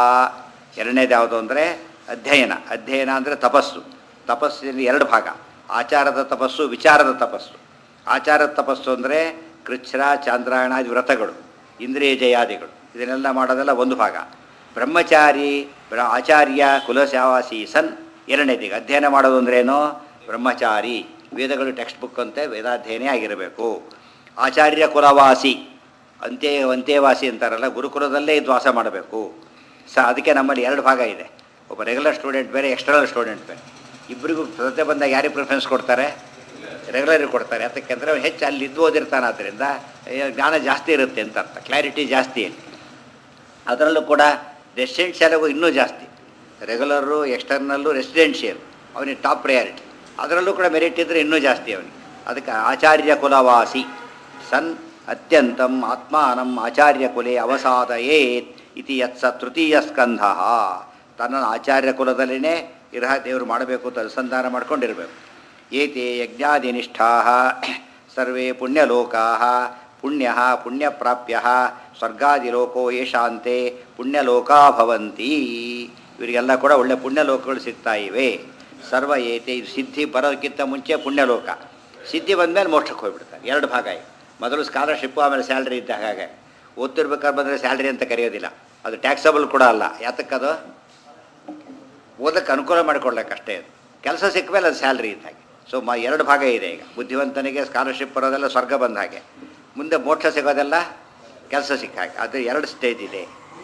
ಎರಡನೇದು ಯಾವುದು ಅಂದರೆ ಅಧ್ಯಯನ ಅಧ್ಯಯನ ಅಂದರೆ ತಪಸ್ಸು ತಪಸ್ಸಿನಲ್ಲಿ ಎರಡು ಭಾಗ ಆಚಾರದ ತಪಸ್ಸು ವಿಚಾರದ ತಪಸ್ಸು ಆಚಾರದ ತಪಸ್ಸು ಅಂದರೆ ಕೃಚ್ಛ್ರ ಚಾಂದ್ರಾಯಣಾದಿ ವ್ರತಗಳು ಇಂದ್ರಿಯ ಜಯಾದಿಗಳು ಇದನ್ನೆಲ್ಲ ಮಾಡೋದೆಲ್ಲ ಒಂದು ಭಾಗ ಬ್ರಹ್ಮಚಾರಿ ಬ್ರ ಆಚಾರ್ಯ ಕುಲಶಾವಾಸಿ ಸನ್ ಎರಡನೇದಿಗೆ ಅಧ್ಯಯನ ಮಾಡೋದು ಅಂದ್ರೇನು ಬ್ರಹ್ಮಚಾರಿ ವೇದಗಳು ಟೆಕ್ಸ್ಟ್ ಬುಕ್ ಅಂತೆ ವೇದಾಧ್ಯಯನೇ ಆಗಿರಬೇಕು ಆಚಾರ್ಯ ಕುಲವಾಸಿ ಅಂತ್ಯ ಅಂತ್ಯವಾಸಿ ಅಂತಾರಲ್ಲ ಗುರುಕುಲದಲ್ಲೇ ಇದು ವಾಸ ಮಾಡಬೇಕು ಸ ಅದಕ್ಕೆ ನಮ್ಮಲ್ಲಿ ಎರಡು ಭಾಗ ಇದೆ ಒಬ್ಬ ರೆಗ್ಯುಲರ್ ಸ್ಟೂಡೆಂಟ್ ಬೇರೆ ಎಕ್ಸ್ಟರ್ನಲ್ ಸ್ಟೂಡೆಂಟ್ ಬೇರೆ ಇಬ್ಬರಿಗೂ ಸದ್ಯ ಬಂದಾಗ ಯಾರಿಗೆ ಪ್ರಿಫರೆನ್ಸ್ ಕೊಡ್ತಾರೆ ರೆಗ್ಯುಲರಿಗೆ ಕೊಡ್ತಾರೆ ಯಾತಕ್ಕೆಂದರೆ ಅವ್ನು ಹೆಚ್ಚು ಅಲ್ಲಿ ಇದ್ದು ಓದಿರ್ತಾನೆ ಆದ್ದರಿಂದ ಏ, ಜ್ಞಾನ ಜಾಸ್ತಿ ಇರುತ್ತೆ ಅಂತ ಅರ್ಥ ಕ್ಲಾರಿಟಿ ಜಾಸ್ತಿ ಅಲ್ಲಿ ಅದರಲ್ಲೂ ಕೂಡ ರೆಸಿಡೆನ್ಷಿಯಲ್ಗೂ ಇನ್ನೂ ಜಾಸ್ತಿ ರೆಗ್ಯುಲರು ಎಕ್ಸ್ಟರ್ನಲ್ಲು ರೆಸಿಡೆನ್ಷಿಯಲ್ ಅವನಿಗೆ ಟಾಪ್ ಪ್ರಯಾರಿಟಿ ಅದರಲ್ಲೂ ಕೂಡ ಮೆರಿಟ್ ಇದ್ದರೆ ಇನ್ನೂ ಜಾಸ್ತಿ ಅವನಿಗೆ ಅದಕ್ಕೆ ಆಚಾರ್ಯ ಕುಲವಾಸಿ ಸನ್ ಅತ್ಯಂತಂ ಆತ್ಮಾನಂ ಆಚಾರ್ಯ ಕುಲೆ ಅವಸಾದಯೇತ್ ಇತಿ ಯತ್ಸ ತೃತೀಯ ಸ್ಕಂಧ ತನ್ನನ್ನು ಆಚಾರ್ಯ ಕುಲದಲ್ಲಿನೇ ಇರಹ ದೇವರು ಮಾಡಬೇಕು ಅಂತ ಅನುಸಂಧಾನ ಮಾಡ್ಕೊಂಡಿರಬೇಕು ಏತೆ ಯಜ್ಞಾದಿನಿಷ್ಠಾ ಸರ್ವೇ ಪುಣ್ಯಲೋಕಾ ಪುಣ್ಯ ಪುಣ್ಯಪ್ರಾಪ್ಯ ಸ್ವರ್ಗಾದಿಲೋಕೋ ಯಶಾಂತೆ ಪುಣ್ಯಲೋಕಾ ಭವಂತಿ ಇವರಿಗೆಲ್ಲ ಕೂಡ ಒಳ್ಳೆ ಪುಣ್ಯಲೋಕಗಳು ಸಿಗ್ತಾ ಇವೆ ಸರ್ವ ಏತೆ ಇದು ಸಿದ್ಧಿ ಬರೋದಕ್ಕಿಂತ ಮುಂಚೆ ಪುಣ್ಯಲೋಕ ಸಿದ್ಧಿ ಬಂದಮೇಲೆ ಮೋಕ್ಷಕ್ಕೆ ಹೋಗ್ಬಿಡ್ತಾರೆ ಎರಡು ಭಾಗ ಇದೆ ಮೊದಲು ಸ್ಕಾಲರ್ಶಿಪ್ಪು ಆಮೇಲೆ ಸ್ಯಾಲ್ರಿ ಇದ್ದ ಹಾಗೆ ಓದ್ತಿರ್ಬೇಕಾದ್ರೆ ಬಂದರೆ ಸ್ಯಾಲ್ರಿ ಅಂತ ಕರೆಯೋದಿಲ್ಲ ಅದು ಟ್ಯಾಕ್ಸಬಲ್ ಕೂಡ ಅಲ್ಲ ಯಾತಕ್ಕದು ಓದಕ್ಕೆ ಅನುಕೂಲ ಮಾಡಿಕೊಡ್ಲಿಕ್ಕೆ ಅಷ್ಟೇ ಅದು ಕೆಲಸ ಸಿಕ್ಕ ಮೇಲೆ ಅದು ಸ್ಯಾಲ್ರಿ ಇದ್ದ ಹಾಗೆ ಸೊ ಮ ಎರಡು ಭಾಗ ಇದೆ ಈಗ ಬುದ್ಧಿವಂತನಿಗೆ ಸ್ಕಾಲರ್ಶಿಪ್ ಬರೋದೆಲ್ಲ ಸ್ವರ್ಗ ಬಂದ ಹಾಗೆ ಮುಂದೆ ಮೋಕ್ಷ ಸಿಗೋದೆಲ್ಲ ಕೆಲಸ ಸಿಕ್ಕ ಹಾಗೆ ಅದು ಎರಡು ಸ್ಟೇಜ್ ಇದೆ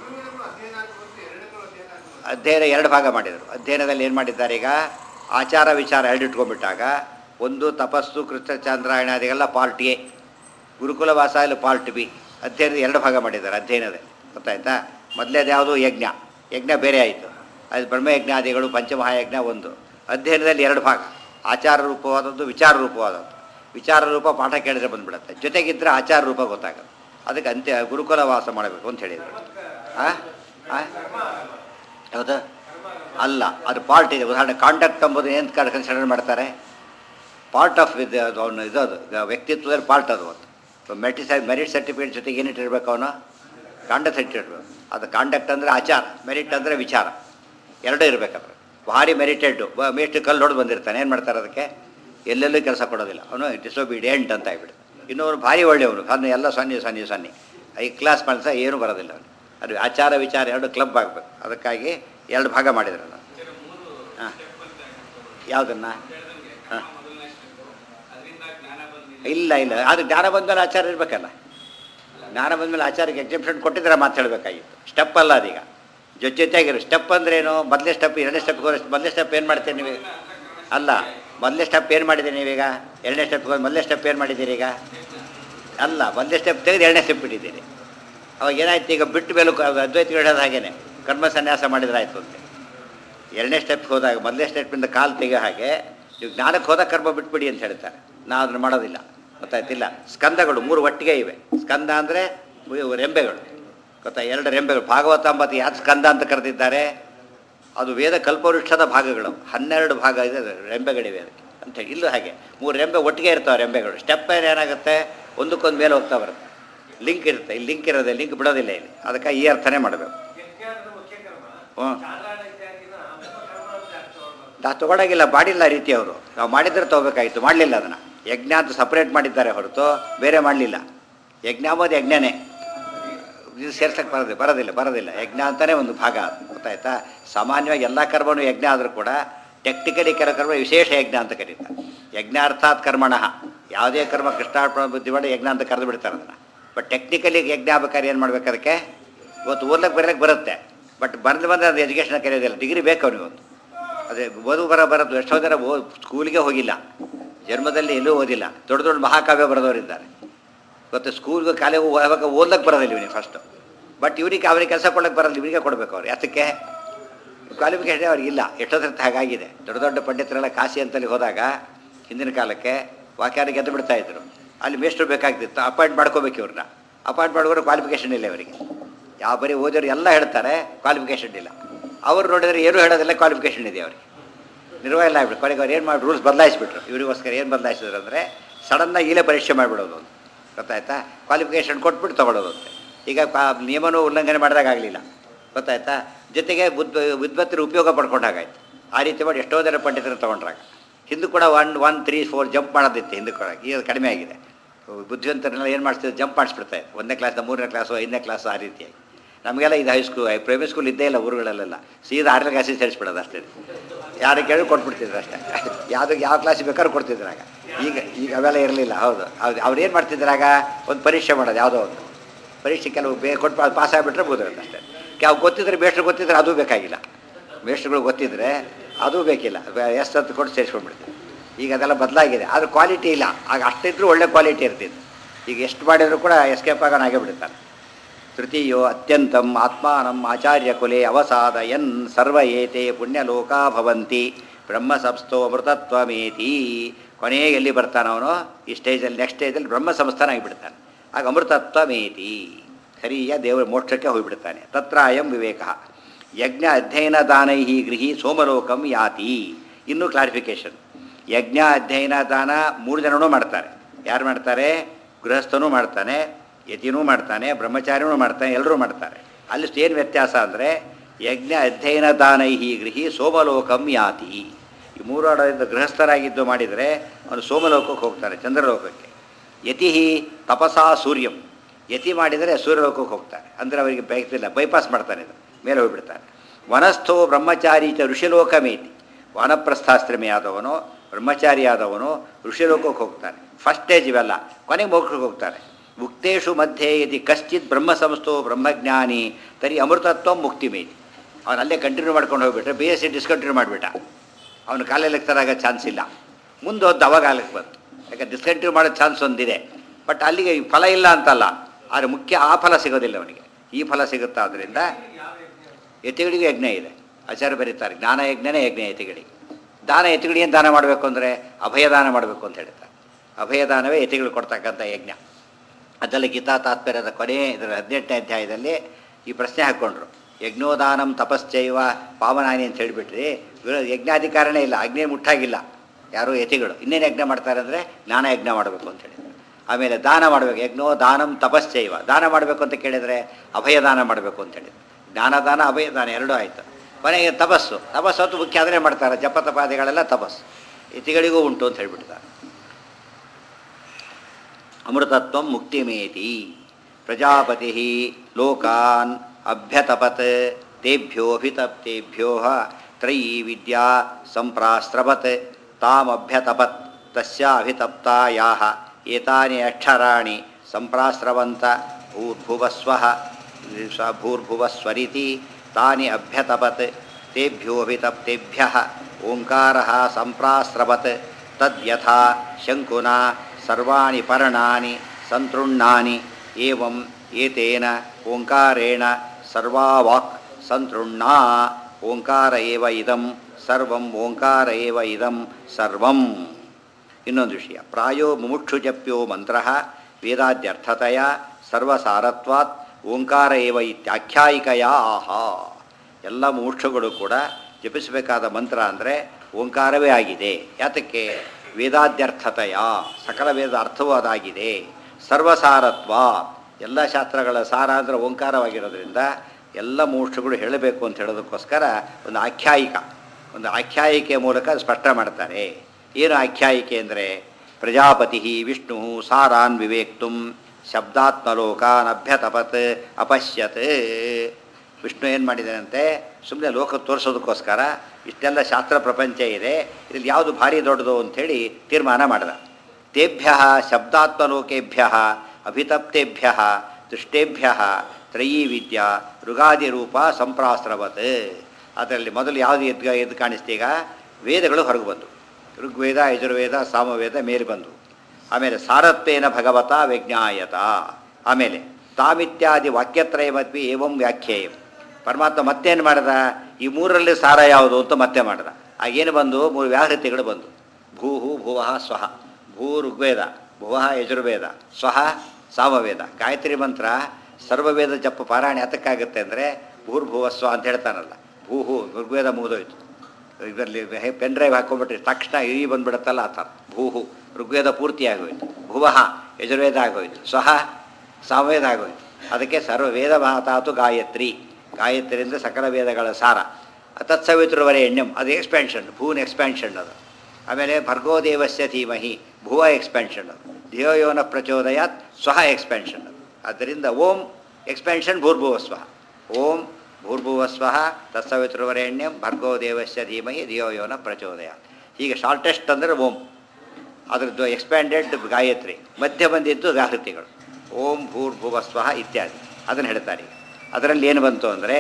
ಅಧ್ಯಯನ ಎರಡು ಭಾಗ ಮಾಡಿದರು ಅಧ್ಯಯನದಲ್ಲಿ ಏನು ಮಾಡಿದ್ದಾರೆ ಈಗ ಆಚಾರ ವಿಚಾರ ಎರಡು ಇಟ್ಕೊಂಡ್ಬಿಟ್ಟಾಗ ಒಂದು ತಪಸ್ಸು ಕೃಷ್ಣ ಚಾಂದ್ರಾಯಣಾದಿಗೆಲ್ಲ ಪಾರ್ಟ್ ಎ ಗುರುಕುಲ ವಾಸ ಇಲ್ಲಿ ಪಾರ್ಟ್ ಬಿ ಅಧ್ಯಯನದ ಎರಡು ಭಾಗ ಮಾಡಿದ್ದಾರೆ ಅಧ್ಯಯನದಲ್ಲಿ ಗೊತ್ತಾಯ್ತಾ ಮೊದಲೇದು ಯಾವುದು ಯಜ್ಞ ಯಜ್ಞ ಬೇರೆ ಆಯಿತು ಅದು ಬ್ರಹ್ಮಯಜ್ಞಾದಿಗಳು ಪಂಚಮಹಾಯಜ್ಞ ಒಂದು ಅಧ್ಯಯನದಲ್ಲಿ ಎರಡು ಭಾಗ ಆಚಾರ ರೂಪವಾದದ್ದು ವಿಚಾರ ರೂಪವಾದದ್ದು ವಿಚಾರ ರೂಪ ಪಾಠ ಕೇಳಿದ್ರೆ ಬಂದ್ಬಿಡುತ್ತೆ ಜೊತೆಗಿದ್ದರೆ ಆಚಾರ ರೂಪ ಗೊತ್ತಾಗುತ್ತೆ ಅದಕ್ಕೆ ಅಂತ್ಯ ಗುರುಕುಲ ವಾಸ ಮಾಡಬೇಕು ಅಂತ ಹೇಳಿದರು ಆ ಆ? ಹೌದಾ ಅಲ್ಲ ಅದು ಪಾರ್ಟ್ ಇದೆ ಉದಾಹರಣೆ ಕಾಂಡಕ್ಟ್ ಎಂಬುದು ಏನು ಕನ್ಸಿಡರ್ ಮಾಡ್ತಾರೆ ಪಾರ್ಟ್ ಆಫ್ ಇದು ಅದು ಅವನು ಇದು ಅದು ಗ- ವ್ಯಕ್ತಿತ್ವದಲ್ಲಿ ಪಾರ್ಟ್ ಅದು ಒಂದು ಮೆಟಿ ಮೆರಿಟ್ ಸರ್ಟಿಫಿಕೇಟ್ ಜೊತೆಗೆ ಏನಿಟ್ಟಿರ್ಬೇಕು ಅವನು ಕಾಂಡಕ್ಟ್ ಇಟ್ಟಿರ್ಬೇಕು ಅದು ಕಾಂಡಕ್ಟ್ ಅಂದರೆ ಆಚಾರ ಮೆರಿಟ್ ಅಂದರೆ ವಿಚಾರ ಎರಡೂ ಇರಬೇಕಾದ್ರೆ ಭಾರಿ ಮೆರಿಟೆಡ್ಡು ಮೇಷ್ಟು ಕಲ್ಲು ಹೊಡೆದು ಬಂದಿರ್ತಾನೆ ಏನು ಮಾಡ್ತಾರೆ ಅದಕ್ಕೆ ಎಲ್ಲೆಲ್ಲೂ ಕೆಲಸ ಕೊಡೋದಿಲ್ಲ ಅವನು ಡಿಸೋಬಿಡಿಯೆಂಟ್ ಅಂತ ಆಗ್ಬಿಡುತ್ತೆ ಇನ್ನೊಬ್ರು ಭಾರಿ ಒಳ್ಳೆಯವನು ಅವನು ಎಲ್ಲ ಸೊನ್ನೆ ಸೊನ್ನೆ ಸೊನ್ನೆ ಐ ಕ್ಲಾಸ್ ಮಾಡಿಸ ಏನೂ ಬರೋದಿಲ್ಲ ಅವನು ಅದು ಆಚಾರ ವಿಚಾರ ಎರಡು ಕ್ಲಬ್ ಆಗಬೇಕು ಅದಕ್ಕಾಗಿ ಎರಡು ಭಾಗ ಮಾಡಿದ್ರು ನಾನು ಹಾಂ ಯಾವುದನ್ನು ಹಾಂ ಇಲ್ಲ ಇಲ್ಲ ಅದು ಜ್ಞಾನ ಬಂದಮೇಲೆ ಆಚಾರ ಇರಬೇಕಲ್ಲ ಜ್ಞಾನ ಬಂದಮೇಲೆ ಆಚಾರಕ್ಕೆ ಎಕ್ಸಿಬಿಷನ್ ಕೊಟ್ಟಿದ್ರೆ ಮಾತಾಡಬೇಕಾಗಿತ್ತು ಸ್ಟೆಪ್ ಅಲ್ಲ ಅದೀಗ ಜೊತೆ ಜೊತೆಗಿರೋ ಸ್ಟೆಪ್ ಅಂದ್ರೇನು ಮೊದಲೇ ಸ್ಟೆಪ್ ಎರಡನೇ ಸ್ಟೆಪ್ ಮೊದಲನೇ ಸ್ಟೆಪ್ ಏನು ಮಾಡ್ತೀರಿ ನೀವು ಅಲ್ಲ ಮೊದಲನೇ ಸ್ಟೆಪ್ ಏನು ಮಾಡಿದ್ದೀರಿ ನೀವೀಗ ಎರಡನೇ ಸ್ಟೆಪ್ ಮೊದಲನೇ ಸ್ಟೆಪ್ ಏನು ಮಾಡಿದ್ದೀರಿ ಈಗ ಅಲ್ಲ ಒಂದೇ ಸ್ಟೆಪ್ ತೆಗೆದು ಎರಡನೇ ಸ್ಟೆಪ್ ಬಿಟ್ಟಿದ್ದೀನಿ ಅವಾಗ ಏನಾಯ್ತು ಈಗ ಬಿಟ್ಟು ಮೇಲೂ ಕ- ಅದ್ವೈತಿಗಳು ಹೇಳೋದು ಹಾಗೇನೆ ಕರ್ಮ ಸನ್ಯಾಸ ಮಾಡಿದ್ರೆ ಆಯ್ತು ಅಂತೆ ಎರಡನೇ ಸ್ಟೆಪ್ಗೆ ಹೋದಾಗ ಮೊದಲನೇ ಸ್ಟೆಪ್ಪಿಂದ ಕಾಲು ತೆಗೆಯೋ ಹಾಗೆ ನೀವು ಜ್ಞಾನಕ್ಕೆ ಹೋದಾಗ ಕರ್ಮ ಬಿಟ್ಬಿಡಿ ಅಂತ ಹೇಳ್ತಾರೆ ನಾವು ಅದನ್ನು ಮಾಡೋದಿಲ್ಲ ಗೊತ್ತಾಯ್ತಿಲ್ಲ ಸ್ಕಂದಗಳು ಮೂರು ಒಟ್ಟಿಗೆ ಇವೆ ಸ್ಕಂದ ಅಂದರೆ ರೆಂಬೆಗಳು ಗೊತ್ತಾ ಎರಡು ರೆಂಬೆಗಳು ಭಾಗವತಾಂಬತಿ ಯಾರು ಸ್ಕಂದ ಅಂತ ಕರೆದಿದ್ದಾರೆ ಅದು ವೇದ ಕಲ್ಪವೃಕ್ಷದ ಭಾಗಗಳು ಹನ್ನೆರಡು ಭಾಗ ಇದೆ ರೆಂಬೆಗಳಿವೆ ಅದಕ್ಕೆ ಅಂತೇಳಿ ಇಲ್ಲೂ ಹಾಗೆ ಮೂರು ರೆಂಬೆ ಒಟ್ಟಿಗೆ ಇರ್ತಾವೆ ರೆಂಬೆಗಳು ಸ್ಟೆಪ್ ಏನಾಗುತ್ತೆ ಒಂದಕ್ಕೊಂದು ಮೇಲೆ ಹೋಗ್ತಾ ಬರುತ್ತೆ ಲಿಂಕ್ ಇರುತ್ತೆ ಇಲ್ಲಿ ಲಿಂಕ್ ಇರೋದೆ ಲಿಂಕ್ ಬಿಡೋದಿಲ್ಲ ಇಲ್ಲಿ ಅದಕ್ಕೆ ಈ ಅರ್ಥನೇ ಮಾಡಬೇಕು ಹ್ಞೂ ನಾ ತಗೊಳಗಿಲ್ಲ ಮಾಡಿಲ್ಲ ಆ ರೀತಿ ಅವರು ನಾವು ಮಾಡಿದ್ರೆ ತಗೋಬೇಕಾಗಿತ್ತು ಮಾಡಲಿಲ್ಲ ಅದನ್ನು ಯಜ್ಞ ಅಂತ ಸಪ್ರೇಟ್ ಮಾಡಿದ್ದಾರೆ ಹೊರತು ಬೇರೆ ಮಾಡಲಿಲ್ಲ ಯಜ್ಞ ಅಂಬೋದು ಯಜ್ಞನೇ ಇದು ಸೇರ್ಸಕ್ಕೆ ಬರೋದಿಲ್ಲ ಬರೋದಿಲ್ಲ ಬರೋದಿಲ್ಲ ಯಜ್ಞ ಅಂತಲೇ ಒಂದು ಭಾಗ ಅದು. ಗೊತ್ತಾಯ್ತಾ ಸಾಮಾನ್ಯವಾಗಿ ಎಲ್ಲ ಕರ್ಮನೂ ಯಜ್ಞ ಆದರೂ ಕೂಡ ಟೆಕ್ನಿಕಲಿ ಕೆಲ ಕರ್ಮ ವಿಶೇಷ ಯಜ್ಞ ಅಂತ ಕರೀತಾರೆ ಯಜ್ಞ ಅರ್ಥಾತ್ ಕರ್ಮಣಃ ಯಾವುದೇ ಕರ್ಮ ಕೃಷ್ಣಾರ್ಪಣ ಬುದ್ಧಿ ಮಾಡಿ ಯಜ್ಞ ಅಂತ ಕರೆದು ಬಿಡ್ತಾರೆ ಅದನ್ನು ಬಟ್ ಟೆಕ್ನಿಕಲಿ ಯಜ್ಞ ಆಗ್ಬೇಕಾದ್ರೆ ಏನು ಮಾಡ್ಬೇಕು ಅದಕ್ಕೆ ಇವತ್ತು ಓದ್ಲಿಕ್ಕೆ ಬರಲಿಕ್ಕೆ ಬರುತ್ತೆ ಬಟ್ ಬರೆದು ಬಂದರೆ ಅದು ಎಜುಕೇಷನ್ ಕರೆಯೋದಿಲ್ಲ ಡಿಗ್ರಿ ಬೇಕು ಅವನಿಗೊಂದು ಅದೇ ಓದು ಬರ ಬರೋದು ಎಷ್ಟೋ ಜನ ಓ ಸ್ಕೂಲಿಗೆ ಹೋಗಿಲ್ಲ ಜನ್ಮದಲ್ಲಿ ಎಲ್ಲೂ ಓದಿಲ್ಲ ದೊಡ್ಡ ದೊಡ್ಡ ಮಹಾಕಾವ್ಯ ಬರೆದವರಿದ್ದಾರೆ ಗೊತ್ತು ಸ್ಕೂಲ್ಗೆ ಕಾಲೇಜು ಹೋಗುವಾಗ ಓದ್ಲಕ್ಕೆ ಬರೋದಿಲ್ಲ ಇವನಿಗೆ ಫಸ್ಟು ಬಟ್ ಇವನಿಗೆ ಅವ್ರಿಗೆ ಕೆಲಸ ಕೊಡಕ್ಕೆ ಬರೋದಿಲ್ಲ ಇವನಿಗೆ ಕೊಡಬೇಕು ಅವ್ರು ಯಾತಕ್ಕೆ ಕ್ವಾಲಿಫಿಕೇಷನ್ ಅವ್ರಿಗೆ ಇಲ್ಲ ಎಷ್ಟೋ ಸರ್ತಿ ಹಾಗಾಗಿದೆ ದೊಡ್ಡ ದೊಡ್ಡ ಪಂಡಿತರೆಲ್ಲ ಕಾಶಿ ಅಂತಲ್ಲಿ ಹೋದಾಗ ಹಿಂದಿನ ಕಾಲಕ್ಕೆ ವಾಕ್ಯಾನ ಗೆದ್ದು ಬಿಡ್ತಾ ಇದ್ರು ಅಲ್ಲಿ ಮೇಷ್ಟ್ರು ಬೇಕಾಗ್ತಿತ್ತು ಅಪಾಯಿಂಟ್ ಮಾಡ್ಕೋಬೇಕು ಇವ್ರನ್ನ ಅಪಾಯಿಂಟ್ ಮಾಡೋರು ಕ್ವಾಲಿಫಿಕೇಷನ್ ಇಲ್ಲ ಇವರಿಗೆ ಯಾವ ಬರೀ ಓದೋರು ಎಲ್ಲ ಹೇಳ್ತಾರೆ ಕ್ವಾಲಿಫಿಕೇಷನ್ ಇಲ್ಲ ಅವ್ರು ನೋಡಿದ್ರೆ ಏನೂ ಹೇಳೋದಿಲ್ಲ ಕ್ವಾಲಿಫಿಕೇಷನ್ ಇದೆ ಅವ್ರಿಗೆ ನಿರ್ವಹ ಎಲ್ಲ ಆಗ್ಬಿಟ್ಟು ಕೊನೆಗೆ ಅವ್ರು ಏನು ಮಾಡಿ ರೂಲ್ಸ್ ಬದಲಾಯಿಸ್ಬಿಟ್ರು ಇವರಿಗೋಸ್ಕರ ಏನು ಬದಲಾಯಿಸಿದ್ರು ಅಂದರೆ ಸಡನ್ನಾಗಿ ಇಲ್ಲೇ ಪರೀಕ್ಷೆ ಮಾಡಿಬಿಡೋದು ಅಂತ ಗೊತ್ತಾಯ್ತಾ ಕ್ವಾಲಿಫಿಕೇಷನ್ ಕೊಟ್ಬಿಟ್ಟು ತೊಗೊಳೋದು ಅಂತೆ ಈಗ ಕಾ- ನಿಯಮನೂ ಉಲ್ಲಂಘನೆ ಮಾಡಿದಾಗ ಆಗಲಿಲ್ಲ ಗೊತ್ತಾಯ್ತಾ ಜೊತೆಗೆ ಬುದ್ಧ ವಿದ್ವತ್ತರ ಉಪಯೋಗ ಪಡ್ಕೊಂಡಾಗಾಯ್ತು ಆ ರೀತಿ ಮಾಡಿ ಎಷ್ಟೋ ಜನ ಪಂಡಿತರು ತೊಗೊಂಡ್ರಾಗ ಹಿಂದೂ ಕೂಡ one one three four jump ಮಾಡೋದಿತ್ತು ಹಿಂದೂ ಕೂಡ ಈಗ ಅದು ಕಡಿಮೆ ಆಗಿದೆ ಬುದ್ಧಿವಂತರನ್ನೆಲ್ಲ ಏನು ಮಾಡಿಸ್ತಿದ್ರು ಜಂಪ್ ಮಾಡಿಸ್ಬಿಡ್ತಾ ಇತ್ತು ಒಂದನೇ ಕ್ಲಾಸ್ನ ಮೂರನೇ ಕ್ಲಾಸು ಐದನೇ ಕ್ಲಾಸು ಆ ರೀತಿಯಾಗಿ ನಮಗೆಲ್ಲ ಇದು ಹೈಸ್ಕೂಲ್ ಪ್ರೈವೇಟ್ ಸ್ಕೂಲ್ ಇದ್ದೇ ಇಲ್ಲ ಊರುಗಳಲ್ಲೆಲ್ಲ ಸೀದಾ ಆರನೇ ಕ್ಲಾಸಿಗೆ ಸೇರಿಸ್ಬಿಡೋದು ಅಷ್ಟೇ ಯಾರು ಕೇಳಿ ಕೊಟ್ಬಿಡ್ತಿದ್ರು ಅಷ್ಟೇ ಯಾವುದಕ್ಕೆ ಯಾವ ಕ್ಲಾಸಿಗೆ ಬೇಕಾದ್ರೂ ಕೊಡ್ತಿದ್ರು ಆಗ ಈಗ ಈಗ ಅವೆಲ್ಲ ಇರಲಿಲ್ಲ ಹೌದು ಹೌದು ಅವ್ರು ಏನು ಮಾಡ್ತಿದ್ರು ಆಗ ಒಂದು ಪರೀಕ್ಷೆ ಮಾಡೋದು ಯಾವುದೋ ಒಂದು ಪರೀಕ್ಷೆ ಕೆಲವು ಬೇ ಕೊಟ್ಟು ಅದು ಪಾಸ್ ಆಗಿಬಿಟ್ರೆ ಬೋದಿರುತ್ತೆ ಅಷ್ಟೇ ಕೆಲವು ಗೊತ್ತಿದ್ರೆ ಬೇಸ್ಟ್ರು ಗೊತ್ತಿದ್ರೆ ಅದು ಬೇಕಾಗಿಲ್ಲ ಬೇಸ್ಟ್ರುಗಳು ಗೊತ್ತಿದ್ರೆ ಅದು ಬೇಕಿಲ್ಲ ಎಷ್ಟು ಹೊತ್ತು ಕೊಟ್ಟು ಸೇರಿಸ್ಕೊಂಡ್ಬಿಡ್ತೀವಿ ಈಗ ಅದೆಲ್ಲ ಬದಲಾಗಿದೆ ಆದ್ರೆ ಕ್ವಾಲಿಟಿ ಇಲ್ಲ ಆಗ ಅಷ್ಟಿದ್ರೂ ಒಳ್ಳೆ ಕ್ವಾಲಿಟಿ ಇರ್ತಿತ್ತು ಈಗ ಎಷ್ಟು ಮಾಡಿದರೂ ಕೂಡ ಎಸ್ಕೇಪ್ ಆಗೋಣ ಆಗೇ ಬಿಡ್ತಾನೆ ತೃತೀಯೋ ಅತ್ಯಂತಂ ಆತ್ಮಾನಂ ಆಚಾರ್ಯ ಕುಲೆ ಅವಸಾದ ಎನ್ ಸರ್ವ ಏತೆ ಪುಣ್ಯಲೋಕಾ ಭವಂತಿ ಬ್ರಹ್ಮ ಸಂಸ್ಥೋ ಅಮೃತತ್ವಮೇತಿ ಕೊನೆಗೆ ಎಲ್ಲಿ ಬರ್ತಾನೆ ಅವನು ಈ ಸ್ಟೇಜಲ್ಲಿ ನೆಕ್ಸ್ಟ್ ಸ್ಟೇಜಲ್ಲಿ ಬ್ರಹ್ಮ ಸಂಸ್ಥಾನ ಆಗಿಬಿಡ್ತಾನೆ ಆಗ ಅಮೃತತ್ವಮೇತಿ ಸರಿಯ ದೇವರ ಮೋಕ್ಷಕ್ಕೆ ಹೋಗಿಬಿಡ್ತಾನೆ ತತ್ರ ಅಯಂ ವಿವೇಕ ಯಜ್ಞ ಅಧ್ಯಯನ ದಾನೈ ಗೃಹಿ ಸೋಮಲೋಕಂ ಯಾತಿ ಇನ್ನೂ ಕ್ಲಾರಿಫಿಕೇಶನ್ ಯಜ್ಞ ಅಧ್ಯಯನ ದಾನ ಮೂರು ಜನನೂ ಮಾಡ್ತಾರೆ ಯಾರು ಮಾಡ್ತಾರೆ ಗೃಹಸ್ಥನೂ ಮಾಡ್ತಾನೆ ಯತಿನೂ ಮಾಡ್ತಾನೆ ಬ್ರಹ್ಮಚಾರಿನೂ ಮಾಡ್ತಾನೆ ಎಲ್ಲರೂ ಮಾಡ್ತಾರೆ ಅಲ್ಲಿ ಏನು ವ್ಯತ್ಯಾಸ ಅಂದರೆ ಯಜ್ಞ ಅಧ್ಯಯನ ದಾನೈಹಿ ಗೃಹಿ ಸೋಮಲೋಕಂ ಯಾತಿ ಈ ಮೂರು ಆಡದಿಂದ ಗೃಹಸ್ಥರಾಗಿದ್ದು ಮಾಡಿದರೆ ಅವನು ಸೋಮಲೋಕಕ್ಕೆ ಹೋಗ್ತಾನೆ ಚಂದ್ರಲೋಕಕ್ಕೆ ಯತಿ ತಪಸಾ ಸೂರ್ಯಂ ಯತಿ ಮಾಡಿದರೆ ಸೂರ್ಯಲೋಕಕ್ಕೆ ಹೋಗ್ತಾನೆ ಅಂದರೆ ಅವರಿಗೆ ಬೇಕಿಲ್ಲ ಬೈಪಾಸ್ ಮಾಡ್ತಾನೆ ಇದು ಮೇಲೆ ಹೋಗ್ಬಿಡ್ತಾನೆ ವನಸ್ಥೋ ಬ್ರಹ್ಮಚಾರಿ ಚ ಋಷಿಲೋಕಮೇತಿ ವಾನಪ್ರಸ್ಥಾಶ್ರಮಿ ಆದವನು ಬ್ರಹ್ಮಚಾರಿ ಆದವನು ಋಷಿಲೋಕಕ್ಕೆ ಹೋಗ್ತಾನೆ ಫಸ್ಟ್ ಸ್ಟೇಜ್ ಇವೆಲ್ಲ ಕೊನೆಗೆ ಮೋಕ್ಷಕ್ಕೆ ಹೋಗ್ತಾನೆ ಮುಕ್ತೇಶು ಮಧ್ಯೆ ಯದಿ ಕಶ್ಚಿತ್ ಬ್ರಹ್ಮ ಸಂಸ್ಥೋ ಬ್ರಹ್ಮಜ್ಞಾನಿ ತರಿ ಅಮೃತತ್ವ ಮುಕ್ತಿ ಮೇತಿ ಅವನು ಅಲ್ಲೇ ಕಂಟಿನ್ಯೂ ಮಾಡ್ಕೊಂಡು ಹೋಗ್ಬಿಟ್ರೆ ಬಿ ಎಸ್ ಸಿ ಡಿಸ್ಕಂಟಿನ್ಯೂ ಮಾಡಿಬಿಟ್ಟ ಅವನು ಕಾಲೇಜ್ ಆಗೋ ಚಾನ್ಸ್ ಇಲ್ಲ ಮುಂದೆ ಹೋದ್ದು ಅವಾಗ ಆಗ್ಲಿಕ್ಕೆ ಬಂತು ಯಾಕೆ ಡಿಸ್ಕಂಟಿನ್ಯೂ ಮಾಡೋ ಚಾನ್ಸ್ ಒಂದಿದೆ ಬಟ್ ಅಲ್ಲಿಗೆ ಈ ಫಲ ಇಲ್ಲ ಅಂತಲ್ಲ ಆದರೆ ಮುಖ್ಯ ಆ ಫಲ ಸಿಗೋದಿಲ್ಲ ಅವನಿಗೆ ಈ ಫಲ ಸಿಗುತ್ತಾ ಆದ್ದರಿಂದ ಯತಿಗಳಿಗೂ ಯಜ್ಞ ಇದೆ ಆಚಾರ್ಯ ಬರೀತಾರೆ ಜ್ಞಾನ ಯಜ್ಞನೇ ಯಜ್ಞ ಯತಿಗಳಿಗೆ ದಾನ ಯತಿಗಳಿಗೆ ಏನು ದಾನ ಮಾಡಬೇಕು ಅಂದರೆ ಅಭಯದಾನ ಮಾಡಬೇಕು ಅಂತ ಹೇಳ್ತಾರೆ ಅಭಯದಾನವೇ ಯತಿಗಳು ಕೊಡ್ತಕ್ಕಂಥ ಯಜ್ಞ ಅದರಲ್ಲಿ ಗೀತಾ ತಾತ್ಪರ್ಯದ ಕೊನೆ ಇದರ ಹದಿನೆಂಟನೇ ಅಧ್ಯಾಯದಲ್ಲಿ ಈ ಪ್ರಶ್ನೆ ಹಾಕ್ಕೊಂಡ್ರು ಯಜ್ಞೋದಾನಂ ತಪಶ್ಚೈವ ಪಾವನಾನಿ ಅಂತ ಹೇಳಿಬಿಟ್ರಿ ಇವರು ಯಜ್ಞಾಧಿಕಾರನೇ ಇಲ್ಲ ಅಗ್ನಿ ಮುಟ್ಟಾಗಿಲ್ಲ ಯಾರು ಯತಿಗಳು ಇನ್ನೇನು ಯಜ್ಞ ಮಾಡ್ತಾರೆ ಅಂದರೆ ಜ್ಞಾನ ಯಜ್ಞ ಮಾಡಬೇಕು ಅಂತ ಹೇಳಿದ್ರು ಆಮೇಲೆ ದಾನ ಮಾಡಬೇಕು ಯಜ್ಞೋ ದಾನಂ ತಪಶ್ಚೈವ ದಾನ ಮಾಡಬೇಕು ಅಂತ ಕೇಳಿದರೆ ಅಭಯದಾನ ಮಾಡಬೇಕು ಅಂತ ಹೇಳಿದ್ರು ಜ್ಞಾನದಾನ ಅಭಯದಾನ ಎರಡೂ ಆಯಿತು ಕೊನೆಗೆ ತಪಸ್ಸು ತಪಸ್ಸು ಹೊತ್ತು ಮುಖ್ಯ ಆದರೆ ಮಾಡ್ತಾರೆ ಜಪ ತಪಾದಿಗಳೆಲ್ಲ ತಪಸ್ಸು ಯತಿಗಳಿಗೂ ಉಂಟು ಅಂತ ಹೇಳ್ಬಿಡ್ತಾರೆ ಅಮೃತತ್ವ ಮುಕ್ತಿಮೇತಿ ಪ್ರಜಾಪತಿ ಲೋಕಾನ್ ಅಭ್ಯತಪತ್ ತೇಭ್ಯೋಭಿತಪ್ತೇಭ್ಯೋ ತ್ರಯೀ ವಿದ್ಯಾ ಸಂಪ್ರಾಸ್ರವತ್ ತಾಮಭ್ಯತಪತ್ ತಸ್ಯಾಭಿತಪ್ತಾಯಾ ಏತಾನಿ ಅಕ್ಷರಾಣಿ ಸಂಪ್ರಾಸ್ರವಂತ ಭೂರ್ಭುವಸ್ವಃ ಸ ಭೂರ್ಭುವಸ್ವರಿತಿ ತಾನಿ ಅಭ್ಯತಪತ್ ತೇಭ್ಯೋಭಿತಪ್ತೇಭ್ಯ ಓಂಕಾರ ಸಂಪ್ರಾಸ್ರವತ್ ತದ್ಯಥಾ ಶಂಕುನಾ ಸರ್ವಾಣಿ ಪರ್ಣಾನಿ ಸಂತೃಣ್ಣಾನಿ ಏವಂ ಏತೇನ ಓಂಕಾರೇಣ ಸರ್ವಾವಾಕ್ ಸಂತೃಣ್ಣಾ ಓಂಕಾರ ಏವ ಇದಂ ಸರ್ವಂ ಓಂಕಾರ ಏವ ಇದಂ ಸರ್ವಂ ಇನ್ನೊಂದು ವಿಷಯ ಪ್ರಾಯೋ ಮುಮುಕ್ಷು ಜಪ್ಯೋ ಮಂತ್ರ ವೇದಾದ್ಯರ್ಥತೆಯ ಸರ್ವಸಾರತ್ವಾತ್ ಓಂಕಾರ ಏವ ಇತ್ಯಾಖ್ಯಾಯಿಕೆಯ ಆಹ ಎಲ್ಲ ಮುಮುಕ್ಷುಗಳು ಕೂಡ ಜಪಿಸಬೇಕಾದ ಮಂತ್ರ ಅಂದರೆ ಓಂಕಾರವೇ ಆಗಿದೆ ಯಾತಕ್ಕೆ ವೇದಾದ್ಯರ್ಥತೆಯ ಸಕಲ ವೇದ ಅರ್ಥವೂ ಅದಾಗಿದೆ ಸರ್ವಸಾರತ್ವ ಎಲ್ಲ ಶಾಸ್ತ್ರಗಳ ಸಾರ ಅಂದರೆ ಓಂಕಾರವಾಗಿರೋದ್ರಿಂದ ಎಲ್ಲ ಮುಮುಕ್ಷುಗಳು ಹೇಳಬೇಕು ಅಂತ ಹೇಳೋದಕ್ಕೋಸ್ಕರ ಒಂದು ಆಖ್ಯಾಯಿಕ ಒಂದು ಆಖ್ಯಾಯಿಕೆಯ ಮೂಲಕ ಸ್ಪಷ್ಟ ಮಾಡ್ತಾರೆ ಏನು ಆಖ್ಯಾಯಿಕೆ ಅಂದರೆ ಪ್ರಜಾಪತಿ ವಿಷ್ಣು ಸಾರಾನ್ ವಿವೇಕ್ತು ಶಬ್ದಾತ್ಮಲೋಕಾನ್ ಅಭ್ಯತಪತ್ ಅಪಶ್ಯತ್ ವಿಷ್ಣು ಏನು ಮಾಡಿದಾನಂತೆ ಸುಮ್ಮನೆ ಲೋಕ ತೋರಿಸೋದಕ್ಕೋಸ್ಕರ ಇಷ್ಟೆಲ್ಲ ಶಾಸ್ತ್ರ ಪ್ರಪಂಚ ಇದೆ ಇಲ್ಲಿ ಯಾವುದು ಭಾರಿ ದೊಡ್ಡದು ಅಂಥೇಳಿ ತೀರ್ಮಾನ ಮಾಡಿದ ತೇಭ್ಯ ಶಬ್ದಾತ್ಮಲೋಕೇಭ್ಯ ಅಭಿತಪ್ತೇಭ್ಯ ದೃಷ್ಟೇಭ್ಯ ತ್ರಯೀ ವಿದ್ಯಾ ಋಗಾದಿ ರೂಪ ಸಂಪ್ರಾಸ್ತ್ರವತ್ ಅದರಲ್ಲಿ ಮೊದಲು ಯಾವುದು ಎದ್ದು ಎದ್ದು ಕಾಣಿಸ್ತೀಗ ವೇದಗಳು ಹೊರಗೆ ಬಂದು ಋಗ್ವೇದ ಯಜುರ್ವೇದ ಸಾಮವೇದ ಮೇಲೆ ಬಂದು ಆಮೇಲೆ ಸಾರತ್ವೇನ ಭಗವತ ವಿಜ್ಞಾಯತ ಆಮೇಲೆ ತಾಮಿತ್ಯಾದಿ ವಾಕ್ಯತ್ರಯ ಮದ್ವಿ ಏವಂ ವ್ಯಾಖ್ಯೇಯಂ ಪರಮಾತ್ಮ ಮತ್ತೇನು ಮಾಡ್ದ ಈ ಮೂರರಲ್ಲಿ ಸಾರ ಯಾವುದು ಅಂತ ಮತ್ತೆ ಮಾಡ್ದ ಆಗೇನು ಬಂದು ಮೂರು ವ್ಯಾಹೃತಿಗಳು ಬಂದು ಭೂಹು ಭುವಃ ಸ್ವಹ ಭೂ ಋಗ್ವೇದ ಭುವಃ ಯಜುರ್ವೇದ ಸ್ವಹ ಸಾಮವೇದ ಗಾಯತ್ರಿ ಮಂತ್ರ ಸರ್ವವೇದ ಜಪ ಪಾರಾಯಣ ಯಾತಕ್ಕಾಗುತ್ತೆ ಅಂದರೆ ಭೂರ್ಭುವಸ್ವ ಅಂತ ಹೇಳ್ತಾನಲ್ಲ ಭೂಹು ಋಗ್ವೇದ ಮುಗಿದೋಯ್ತು ಇದರಲ್ಲಿ ಪೆನ್ ಡ್ರೈವ್ ಹಾಕೊಂಡ್ಬಿಟ್ರೆ ತಕ್ಷಣ ಇಡೀ ಬಂದ್ಬಿಡುತ್ತಲ್ಲ ಆ ಥರ ಭೂಹು ಋಗ್ವೇದ ಪೂರ್ತಿ ಆಗೋಯ್ತು ಭುವಃ ಯಜುರ್ವೇದ ಆಗೋಯ್ತು ಸ್ವಹ ಸಾಮವೇದ ಆಗೋಯ್ತು ಅದಕ್ಕೆ ಸರ್ವ ವೇದ ಮಾತಾತು ಗಾಯತ್ರಿ ಗಾಯತ್ರಿಯಿಂದ ಸಕಲ ವೇದಗಳ ಸಾರ ತತ್ಸವಿತೃವರೆ ಎಣ್ಣೆಂ ಅದು ಎಕ್ಸ್ಪ್ಯಾನ್ಷನ್ ಭೂನ್ ಎಕ್ಸ್ಪ್ಯಾನ್ಷನ್ ಅದು ಆಮೇಲೆ ಭರ್ಗೋದೇವಸ್ಯ ಧೀಮಹಿ ಭುವ ಎಕ್ಸ್ಪ್ಯಾನ್ಷನ್ ಅದು ಧಿಯೋಯೋನ ಪ್ರಚೋದಯಾತ್ ಸ್ವಹ ಎಕ್ಸ್ಪ್ಯಾನ್ಷನ್ ಅದು ಆದ್ದರಿಂದ ಓಂ ಎಕ್ಸ್ಪ್ಯಾನ್ಷನ್ ಭೂರ್ಭುವಸ್ವ ಓಂ ಭೂರ್ಭುವಸ್ವ ತತ್ಸವಿತೃವರೆಣ್ಯಂ ಭರ್ಗೋದೇವಸ್ಯ ಧೀಮಹಿ ಧಿಯೋಯೋನ ಪ್ರಚೋದಯಾತ್ ಹೀಗೆ ಶಾರ್ಟೆಸ್ಟ್ ಅಂದರೆ ಓಂ ಅದರದ್ದು ಎಕ್ಸ್ಪ್ಯಾಂಡೆಡ್ ಗಾಯತ್ರಿ ಮಧ್ಯ ಬಂದಿದ್ದು ವ್ಯಾಹೃತಿಗಳು ಓಂ ಭೂರ್ಭುವಸ್ವ ಇತ್ಯಾದಿ ಅದನ್ನು ಹೇಳ್ತಾರೆ ಈಗ ಅದರಲ್ಲಿ ಏನು ಬಂತು ಅಂದರೆ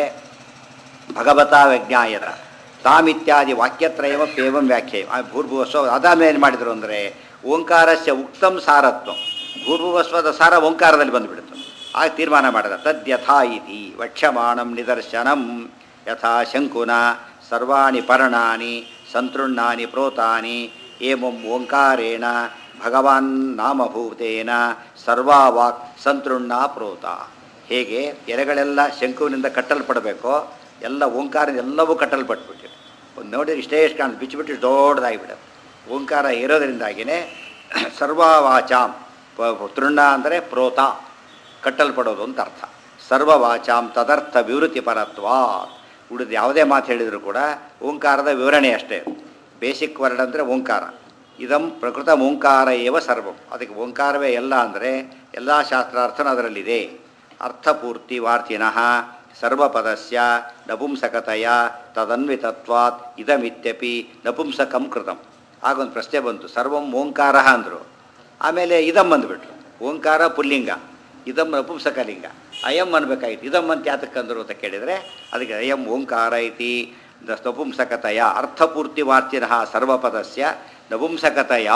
ಭಗವತ ವಿಜ್ಞಾಯತ ತಾಮಿತ್ಯಾದಿ ವಾಕ್ಯತ್ರಯವ ಪೇವಂ ವ್ಯಾಖ್ಯೆ ಆ ಭೂರ್ಭುವಸ್ವ ಅದಾದ್ಮೇಲೆ ಏನು ಮಾಡಿದರು ಅಂದರೆ ಓಂಕಾರಸ್ಯ ಉಕ್ತಂ ಸಾರತ್ವ ಭೂರ್ಭುವಸ್ವದ ಸಾರ ಓಂಕಾರದಲ್ಲಿ ಬಂದುಬಿಡ್ತು ಆಗ ತೀರ್ಮಾನ ಮಾಡಿದ ತದ್ಯಥಾ ಇತಿ ವಕ್ಷ್ಯಮಾಣಂ ನಿದರ್ಶನಂ ಯಥಾ ಶಂಕುನ ಸರ್ವಾಣಿ ಪರ್ಣಾನಿ ಸಂತೃಣ್ಣಾನಿ ಪ್ರೋತಾನಿ ಏಮಂ ಓಂಕಾರೇಣ ಭಗವಾನ್ ನಾಮಭೂತೇನ ಸರ್ವಾವಾಕ್ ಸಂತೃಣ್ಣ ಪ್ರೋತ ಹೇಗೆ ಎಲೆಗಳೆಲ್ಲ ಶಂಕುವಿನಿಂದ ಕಟ್ಟಲ್ಪಡಬೇಕೋ ಎಲ್ಲ ಓಂಕಾರ ಎಲ್ಲವೂ ಕಟ್ಟಲ್ಪಟ್ಬಿಟ್ಟಿದೆ ಒಂದು ನೋಡಿದ್ರೆ ಇಷ್ಟೇ ಎಷ್ಟು ಕಾಣುತ್ತೆ ಬಿಚ್ಚಿಬಿಟ್ಟು ದೊಡ್ಡದಾಗಿಬಿಡೋದು ಓಂಕಾರ ಇರೋದರಿಂದಾಗಿಯೇ ಸರ್ವವಾಚಾಂ ಪ- ತೃಣ್ಣ ಅಂದರೆ ಪ್ರೋತ ಕಟ್ಟಲ್ಪಡೋದು ಅಂತ ಅರ್ಥ ಸರ್ವವಾಚಾಂ ತದರ್ಥ ವಿವೃತ್ತಿ ಪರತ್ವ ಉಳಿದ ಯಾವುದೇ ಮಾತು ಹೇಳಿದರೂ ಕೂಡ ಓಂಕಾರದ ವಿವರಣೆ ಅಷ್ಟೇ ಬೇಸಿಕ್ ವರ್ಡ್ ಅಂದರೆ ಓಂಕಾರ ಇದಂ ಪ್ರಕೃತ ಓಂಕಾರ ಏವ ಸರ್ವಂ ಅದಕ್ಕೆ ಓಂಕಾರವೇ ಎಲ್ಲ ಅಂದರೆ ಎಲ್ಲ ಶಾಸ್ತ್ರಾರ್ಥನ ಅದರಲ್ಲಿದೆ ಅರ್ಥಪೂರ್ತಿ ವಾರ್ತಿನಃ ಸರ್ವಪದಸ್ಯ ನಪುಂಸಕತೆಯ ತದನ್ವಿತತ್ವಾತ್ ಇದಮಿತ್ಯಪಿ ನಪುಂಸಕಂ ಕೃತಂ ಆಗೊಂದು ಪ್ರಶ್ನೆ ಬಂತು ಸರ್ವಂ ಓಂಕಾರ ಅಂದರು ಆಮೇಲೆ ಇದಂ ಅಂದ್ಬಿಟ್ರು ಓಂಕಾರ ಪುಲ್ಲಿಂಗ ಇದಂ ನಪುಂಸಕಲಿಂಗ ಅಯಂ ಅನ್ಬೇಕಾಗಿತ್ತು ಇದಂ ಅಂತ ಯಾತಕ್ಕಂದ್ರು ಅಂತ ಕೇಳಿದರೆ ಅದಕ್ಕೆ ಅಯಂ ಓಂಕಾರ ಐತಿ ದ ನಪುಂಸಕತೆಯ ಅರ್ಥಪೂರ್ತಿ ವಾರ್ತಿನಃ ಸರ್ವಪದಸ್ಯ ನಪುಂಸಕತೆಯ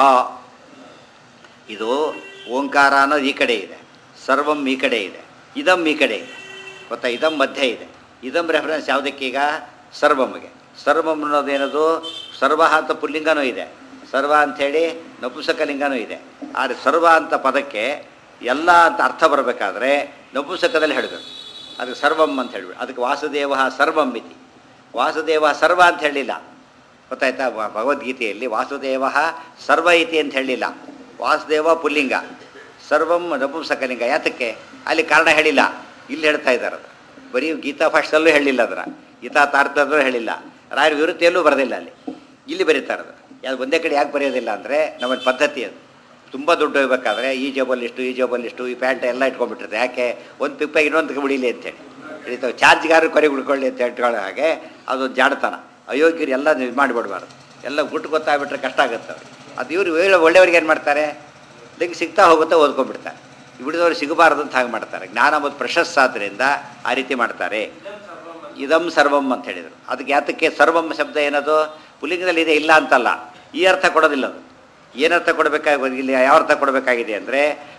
ಇದು ಓಂಕಾರ ಅನ್ನೋದು ಈ ಕಡೆ ಇದೆ ಸರ್ವಂ ಈ ಕಡೆ ಇದೆ ಇದಂ ಈ ಕಡೆ ಇದೆ ಗೊತ್ತಾ ಇದಂ ಮಧ್ಯೆ ಇದೆ ಇದಂ ರೆಫರೆನ್ಸ್ ಯಾವುದಕ್ಕೀಗ ಸರ್ವಮ್ಗೆ ಸರ್ವಂ ಅನ್ನೋದೇನದು ಸರ್ವ ಅಂತ ಪುಲ್ಲಿಂಗನೂ ಇದೆ ಸರ್ವ ಅಂಥೇಳಿ ನಪುಂಸಕಲಿಂಗನೂ ಇದೆ ಆದರೆ ಸರ್ವ ಅಂತ ಪದಕ್ಕೆ ಎಲ್ಲ ಅಂತ ಅರ್ಥ ಬರಬೇಕಾದ್ರೆ ನಪುಂಸಕದಲ್ಲಿ ಹೇಳಬೇಕು ಅದಕ್ಕೆ ಸರ್ವಂ ಅಂತ ಹೇಳ್ಬಿಟ್ಟು ಅದಕ್ಕೆ ವಾಸುದೇವ ಸರ್ವಂ ಇತಿ ವಾಸುದೇವ ಸರ್ವ ಅಂತ ಹೇಳಿಲ್ಲ ಗೊತ್ತಾಯ್ತಾ ವ- ಭಗವದ್ಗೀತೆಯಲ್ಲಿ ವಾಸುದೇವ ಸರ್ವ ಇತಿ ಅಂತ ಹೇಳಿಲ್ಲ ವಾಸುದೇವ ಪುಲ್ಲಿಂಗ ಸರ್ವಂ ನಪುಂಸಕಲಿಂಗ ಯಾತಕ್ಕೆ ಅಲ್ಲಿ ಕಾರಣ ಹೇಳಿಲ್ಲ ಇಲ್ಲಿ ಹೇಳ್ತಾ ಇದ್ದಾರೆ ಅದು ಬರೀ ಗೀತಾ ಭಾಷೆಯಲ್ಲೂ ಹೇಳಿಲ್ಲ ಅದರ ಗೀತಾ ತಾರ್ತದಲ್ಲೂ ಹೇಳಿಲ್ಲ ರಾಯರ ವಿವೃತ್ತಿಯಲ್ಲೂ ಬರೆದಿಲ್ಲ ಅಲ್ಲಿ ಇಲ್ಲಿ ಬರೀತಾರೆ ಅದು ಯಾವ್ದು ಒಂದೇ ಕಡೆ ಯಾಕೆ ಬರೆಯೋದಿಲ್ಲ ಅಂದರೆ ನಮ್ಮ ಪದ್ಧತಿ ಅದು ತುಂಬ ದುಡ್ಡು ಹೋಗ್ಬೇಕಾದ್ರೆ ಈ ಜೇಬಲ್ಲಿ ಇಷ್ಟು ಈ ಜೇಬಲ್ಲಿ ಇಷ್ಟು ಈ ಪ್ಯಾಂಟ್ ಎಲ್ಲ ಇಟ್ಕೊಂಡ್ಬಿಟ್ಟಿರ್ತೆ ಯಾಕೆ ಒಂದು ಪಿಪ್ಪಾಗಿ ಇನ್ನೊಂದು ಬಿಡಿಲಿ ಅಂತೇಳಿ ಹಿಡಿತಾವೆ ಚಾರ್ಜ್ಗಾರರು ಕೊರೆ ಉಳ್ಕೊಳ್ಳಿ ಅಂತ ಇಟ್ಕೊಳ್ಳೋ ಹಾಗೆ ಅದೊಂದು ಜಾಡತನ ಅಯೋಗ್ಯರು ಎಲ್ಲ ಇದು ಮಾಡಿಬಿಡ್ಬಾರ್ದು ಎಲ್ಲ ಗುಟ್ಟು ಗೊತ್ತಾಗ್ಬಿಟ್ರೆ ಕಷ್ಟ ಆಗುತ್ತೆ ಅವ್ರಿಗೆ ಅದು ಇವರು ವೇಳೆ ಒಳ್ಳೆಯವ್ರಿಗೆ ಏನು ಮಾಡ್ತಾರೆ ಲಿಂಕ್ ಸಿಗ್ತಾ ಹೋಗುತ್ತಾ ಓದ್ಕೊಂಡ್ಬಿಡ್ತಾರೆ ಬಿಡಿದವ್ರು ಸಿಗಬಾರ್ದು ಅಂತ ಹಾಗೆ ಮಾಡ್ತಾರೆ ಜ್ಞಾನ ಮತ್ತು ಪ್ರಶಸ್ತ ಆದ್ದರಿಂದ ಆ ರೀತಿ ಮಾಡ್ತಾರೆ ಇದಂ ಸರ್ವಂ ಅಂತ ಹೇಳಿದರು ಅದಕ್ಕೆ ಯಾತಕ್ಕೆ ಸರ್ವಂ ಶಬ್ದ ಏನದು ಪುಲ್ಲಿಂಗದಲ್ಲಿ ಇದೆ ಇಲ್ಲ ಅಂತಲ್ಲ ಈ ಅರ್ಥ ಕೊಡೋದಿಲ್ಲ ಅದು ಏನರ್ಥ ಕೊಡಬೇಕಾಗಿ ಇಲ್ಲಿ ಯಾವ ಅರ್ಥ ಕೊಡಬೇಕಾಗಿದೆ ಅಂದರೆ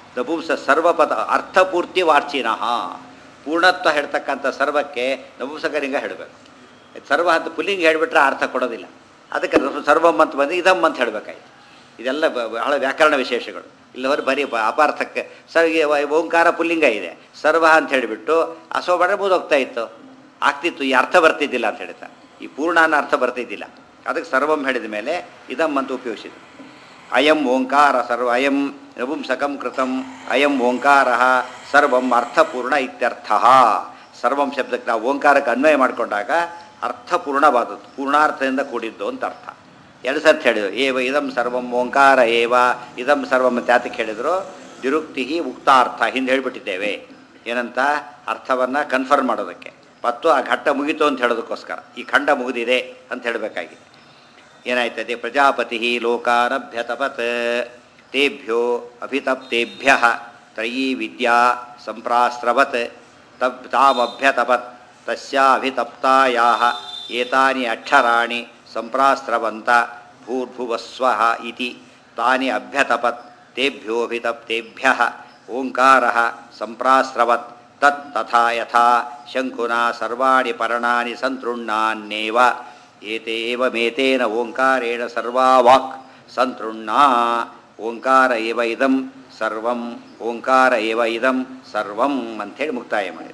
ನಪುಂಸ ಸರ್ವಪದ ಅರ್ಥಪೂರ್ತಿ ವಾರ್ಚಿನಃ ಪೂರ್ಣತ್ವ ಹೇಳ್ತಕ್ಕಂಥ ಸರ್ವಕ್ಕೆ ನಪುಂಸಕಲಿಂಗ ಹೇಳಬೇಕು ಸರ್ವ ಅಂತ ಪುಲ್ಲಿಂಗ ಹೇಳಿಬಿಟ್ರೆ ಅರ್ಥ ಕೊಡೋದಿಲ್ಲ ಅದಕ್ಕೆ ಅದು ಸರ್ವಂ ಅಂತ ಬಂದು ಇದಮ್ ಅಂತ ಹೇಳಬೇಕಾಯ್ತು ಇದೆಲ್ಲ ಬ- ಬಹಳ ವ್ಯಾಕರಣ ವಿಶೇಷಗಳು ಇಲ್ಲವರು ಬರೀ ಬ- ಅಪಾರ್ಥಕ್ಕೆ ಸರ್ಗೆ ಓಂಕಾರ ಪುಲ್ಲಿಂಗ ಇದೆ ಸರ್ವ ಅಂತ ಹೇಳಿಬಿಟ್ಟು ಅಸೋಬಡ ಹೋಗ್ತಾ ಇತ್ತು ಆಗ್ತಿತ್ತು ಈ ಅರ್ಥ ಬರ್ತಿದ್ದಿಲ್ಲ ಅಂತ ಹೇಳ್ತಾರೆ ಈ ಪೂರ್ಣ ಅನ್ನೋ ಅರ್ಥ ಬರ್ತಿದ್ದಿಲ್ಲ ಅದಕ್ಕೆ ಸರ್ವಂ ಹೇಳಿದ ಮೇಲೆ ಇದಮ್ ಅಂತ ಉಪಯೋಗಿಸಿದ್ರು ಅಯಂ ಓಂಕಾರ ಸರ್ವ ಅಯಂ ನಪುಂಸಕಂ ಕೃತಂ ಅಯಂ ಓಂಕಾರ ಸರ್ವಂ ಅರ್ಥಪೂರ್ಣ ಇತ್ಯರ್ಥ ಸರ್ವಂ ಶಬ್ದಕ್ಕೆ ನಾವು ಓಂಕಾರಕ್ಕೆ ಅನ್ವಯ ಮಾಡಿಕೊಂಡಾಗ ಅರ್ಥಪೂರ್ಣವಾದದ್ದು ಪೂರ್ಣಾರ್ಥದಿಂದ ಕೂಡಿದ್ದು ಅಂತ ಅರ್ಥ ಎರಡು ಸರ್ತಿ ಹೇಳಿದರು ಏವ ಇದಂ ಸರ್ವಂ ಓಂಕಾರ ಏವ ಇದಂ ಸರ್ವಂ ಅಂತ ಯಾತಕ್ಕೆ ಹೇಳಿದರು ನಿರುಕ್ತಿ ಉಕ್ತಾರ್ಥ ಹಿಂದೆ ಹೇಳಿಬಿಟ್ಟಿದ್ದೇವೆ ಏನಂತ ಅರ್ಥವನ್ನು ಕನ್ಫರ್ಮ್ ಮಾಡೋದಕ್ಕೆ ಮತ್ತು ಆ ಘಟ್ಟ ಮುಗಿತು ಅಂತ ಹೇಳೋದಕ್ಕೋಸ್ಕರ ಈ ಖಂಡ ಮುಗಿದಿದೆ ಅಂತ ಹೇಳಬೇಕಾಗಿದೆ ಏನಾಯ್ತದೆ ಪ್ರಜಾಪತಿ ಲೋಕಾನಭ್ಯತಪತ್ ತೇಭ್ಯೋ ಅಭಿತಪ್ತೇಭ್ಯ ತ್ರಯೀ ವಿದ್ಯಾ ಸಂಪ್ರಾಸ್ರವತ್ ತಬ್ ತಾಮಭ್ಯತಪತ್ ತಸ್ಯಾಭಿತಪ್ತಾಯಾ ಏತಾನಿ ಅಕ್ಷರಾಣಿ ಸಂಪ್ರಾಸ್ರವಂತ ಭೂರ್ಭುವಸ್ವಃ ಇತಿ ತಾನಿ ಅಭ್ಯತಪತ್ ತೇಭ್ಯೋಭಿತಪ್ತೇಭ್ಯ ಓಂಕಾರ ಸಂಪ್ರಾಸ್ರವತ್ ತತ್ ತಥಾ ಯಥಾ ಶಂಕುನಾ ಸರ್ವಾಣಿ ಪರ್ಣಾನಿ ಸಂತೃಣ್ಣಾನ್ನೇವ ಏತೇವಮೇತೇನ ಓಂಕಾರೇಣ ಸರ್ವಾ ವಾಕ್ ಸಂತೃಣ್ಣಾ ಓಂಕಾರ ಏವ ಇದಂ ಸರ್ವಂ ಓಂಕಾರ ಏವ ಇದಂ ಸರ್ವಂ ಅಂಥೇಳಿ ಮುಕ್ತಾಯ ಮಾಡಿದ್ರು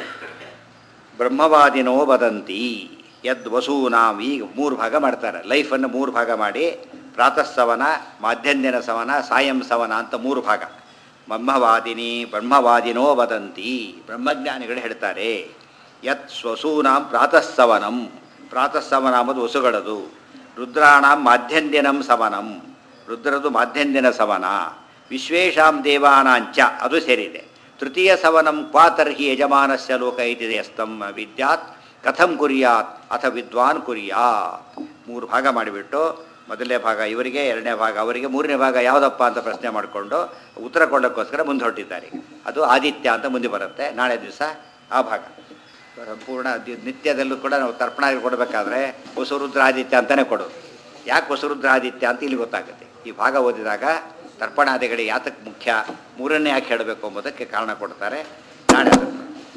ಬ್ರಹ್ಮವಾದಿನೋ ವದಂತಿ ಯದ್ ವಸೂನಾಂ ಈಗ ಮೂರು ಭಾಗ ಮಾಡ್ತಾರೆ ಲೈಫನ್ನು ಮೂರು ಭಾಗ ಮಾಡಿ ಪ್ರಾತಃ ಸವನ ಮಾಧ್ಯಂದಿನ ಸವನ ಸಾಯಂ ಸವನ ಅಂತ ಮೂರು ಭಾಗ ಬ್ರಹ್ಮವಾದಿನಿ ಬ್ರಹ್ಮವಾದಿನೋ ವದಂತಿ ಬ್ರಹ್ಮಜ್ಞಾನಿಗಳು ಹೇಳ್ತಾರೆ ಯತ್ ಸ್ವಸೂನಾಂ ಪ್ರಾತಃ ಸವನಂ ಪ್ರಾತಃ ಸವನ ಅಂಬುದು ವಸುಗಳದು ರುದ್ರಾಣಾಂ ಮಾಧ್ಯಂದಿನಂ ಸವನಂ ರುದ್ರದು ಮಾಧ್ಯಂದಿನ ಸವನ ವಿಶ್ವೇಶಾಂ ದೇವಾನಾಂಚ ಅದು ಸೇರಿದೆ ತೃತೀಯ ಸವನಂ ಕ್ವಾತರ್ಹಿ ಯಜಮಾನಸ್ಯ ಲೋಕ ಇತಿದೆ ಅಸ್ತಂ ವಿದ್ಯಾತ್ ಕಥಂ ಕುರ್ಯಾತ್ ಅಥ ವಿದ್ವಾನ್ ಕುರ್ಯಾತ್ ಮೂರು ಭಾಗ ಮಾಡಿಬಿಟ್ಟು ಮೊದಲನೇ ಭಾಗ ಇವರಿಗೆ ಎರಡನೇ ಭಾಗ ಅವರಿಗೆ ಮೂರನೇ ಭಾಗ ಯಾವುದಪ್ಪ ಅಂತ ಪ್ರಶ್ನೆ ಮಾಡಿಕೊಂಡು ಉತ್ತರ ಕೊಡೋಕ್ಕೋಸ್ಕರ ಮುಂದೆ ಹೊರಟಿದ್ದಾರೆ ಅದು ಆದಿತ್ಯ ಅಂತ ಮುಂದೆ ಬರುತ್ತೆ ನಾಳೆ ದಿವಸ ಆ ಭಾಗ ಸಂಪೂರ್ಣ ದಿ- ನಿತ್ಯದಲ್ಲೂ ಕೂಡ ನಾವು ತರ್ಪಣ ಕೊಡಬೇಕಾದ್ರೆ ವಸುರುದ್ರ ಆದಿತ್ಯ ಅಂತಲೇ ಕೊಡೋದು ಯಾಕೆ ವಸುರುದ್ರ ಆದಿತ್ಯ ಅಂತ ಇಲ್ಲಿ ಗೊತ್ತಾಗುತ್ತೆ ಈ ಭಾಗ ಓದಿದಾಗ ತರ್ಪಣಾದಿಗಳಿಗೆ ಯಾತಕ್ಕೆ ಮುಖ್ಯ ಮೂರನ್ನೇ ಯಾಕೆ ಹೇಳಬೇಕು ಎಂಬುದಕ್ಕೆ ಕಾರಣ ಕೊಡ್ತಾರೆ ನಾಳೆ ಅದನ್ನು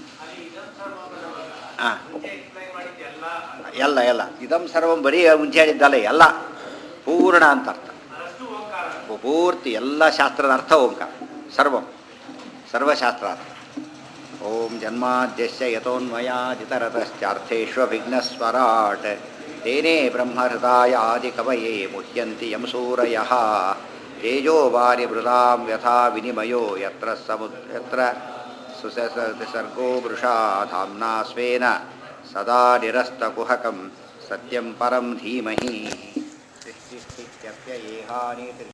ಹಾಂ ಎಲ್ಲ ಎಲ್ಲ ಇದಂ ಸರ್ವಂ ಬರೀ ಮುಂಚೆ ಹೇಳಿದ್ದಲ್ಲ ಎಲ್ಲ ಪೂರ್ಣ ಅಂತ ಅರ್ಥ ಪೂರ್ತಿ ಎಲ್ಲ ಶಾಸ್ತ್ರದ ಅರ್ಥ ಓಂಕಾರ ಸರ್ವಂ ಸರ್ವಶಾಸ್ತ್ರ ಅರ್ಥ ಓಂ ಜನ್ಮಾದ್ಯಸ್ಯ ಯತೋನ್ಮಯಾದಿತರತಶ್ಚಾರ್ಥೇಷ್ವಭಿಘ್ನಸ್ವರಾಟ್ ತೇನೇ ಬ್ರಹ್ಮಹೃದಾಯಾದಿಕವಯೇ ಮುಹ್ಯಂತಿ ಯಂ ಸೂರಯಃ ತೇಜೋ ವಾರಿ ಮೃದಾಂ ಯಥಾ ವಿನಿಮಯೋ ಯತ್ರ ಸಮುದ್ ಯತ್ರ ಸುಸರ್ಗೋ ವೃಷಾ ಧಾಮ್ನಾ ಸ್ವೇನ ಸದಾ ನಿರಸ್ತಕುಹಕಂ ಸತ್ಯಂ ಪರಂ ಧೀಮಹಿ ಸೃಷ್ಟಿಸ್ಥಿತ್ಯಪ್ಯಯೇಹಾನಿ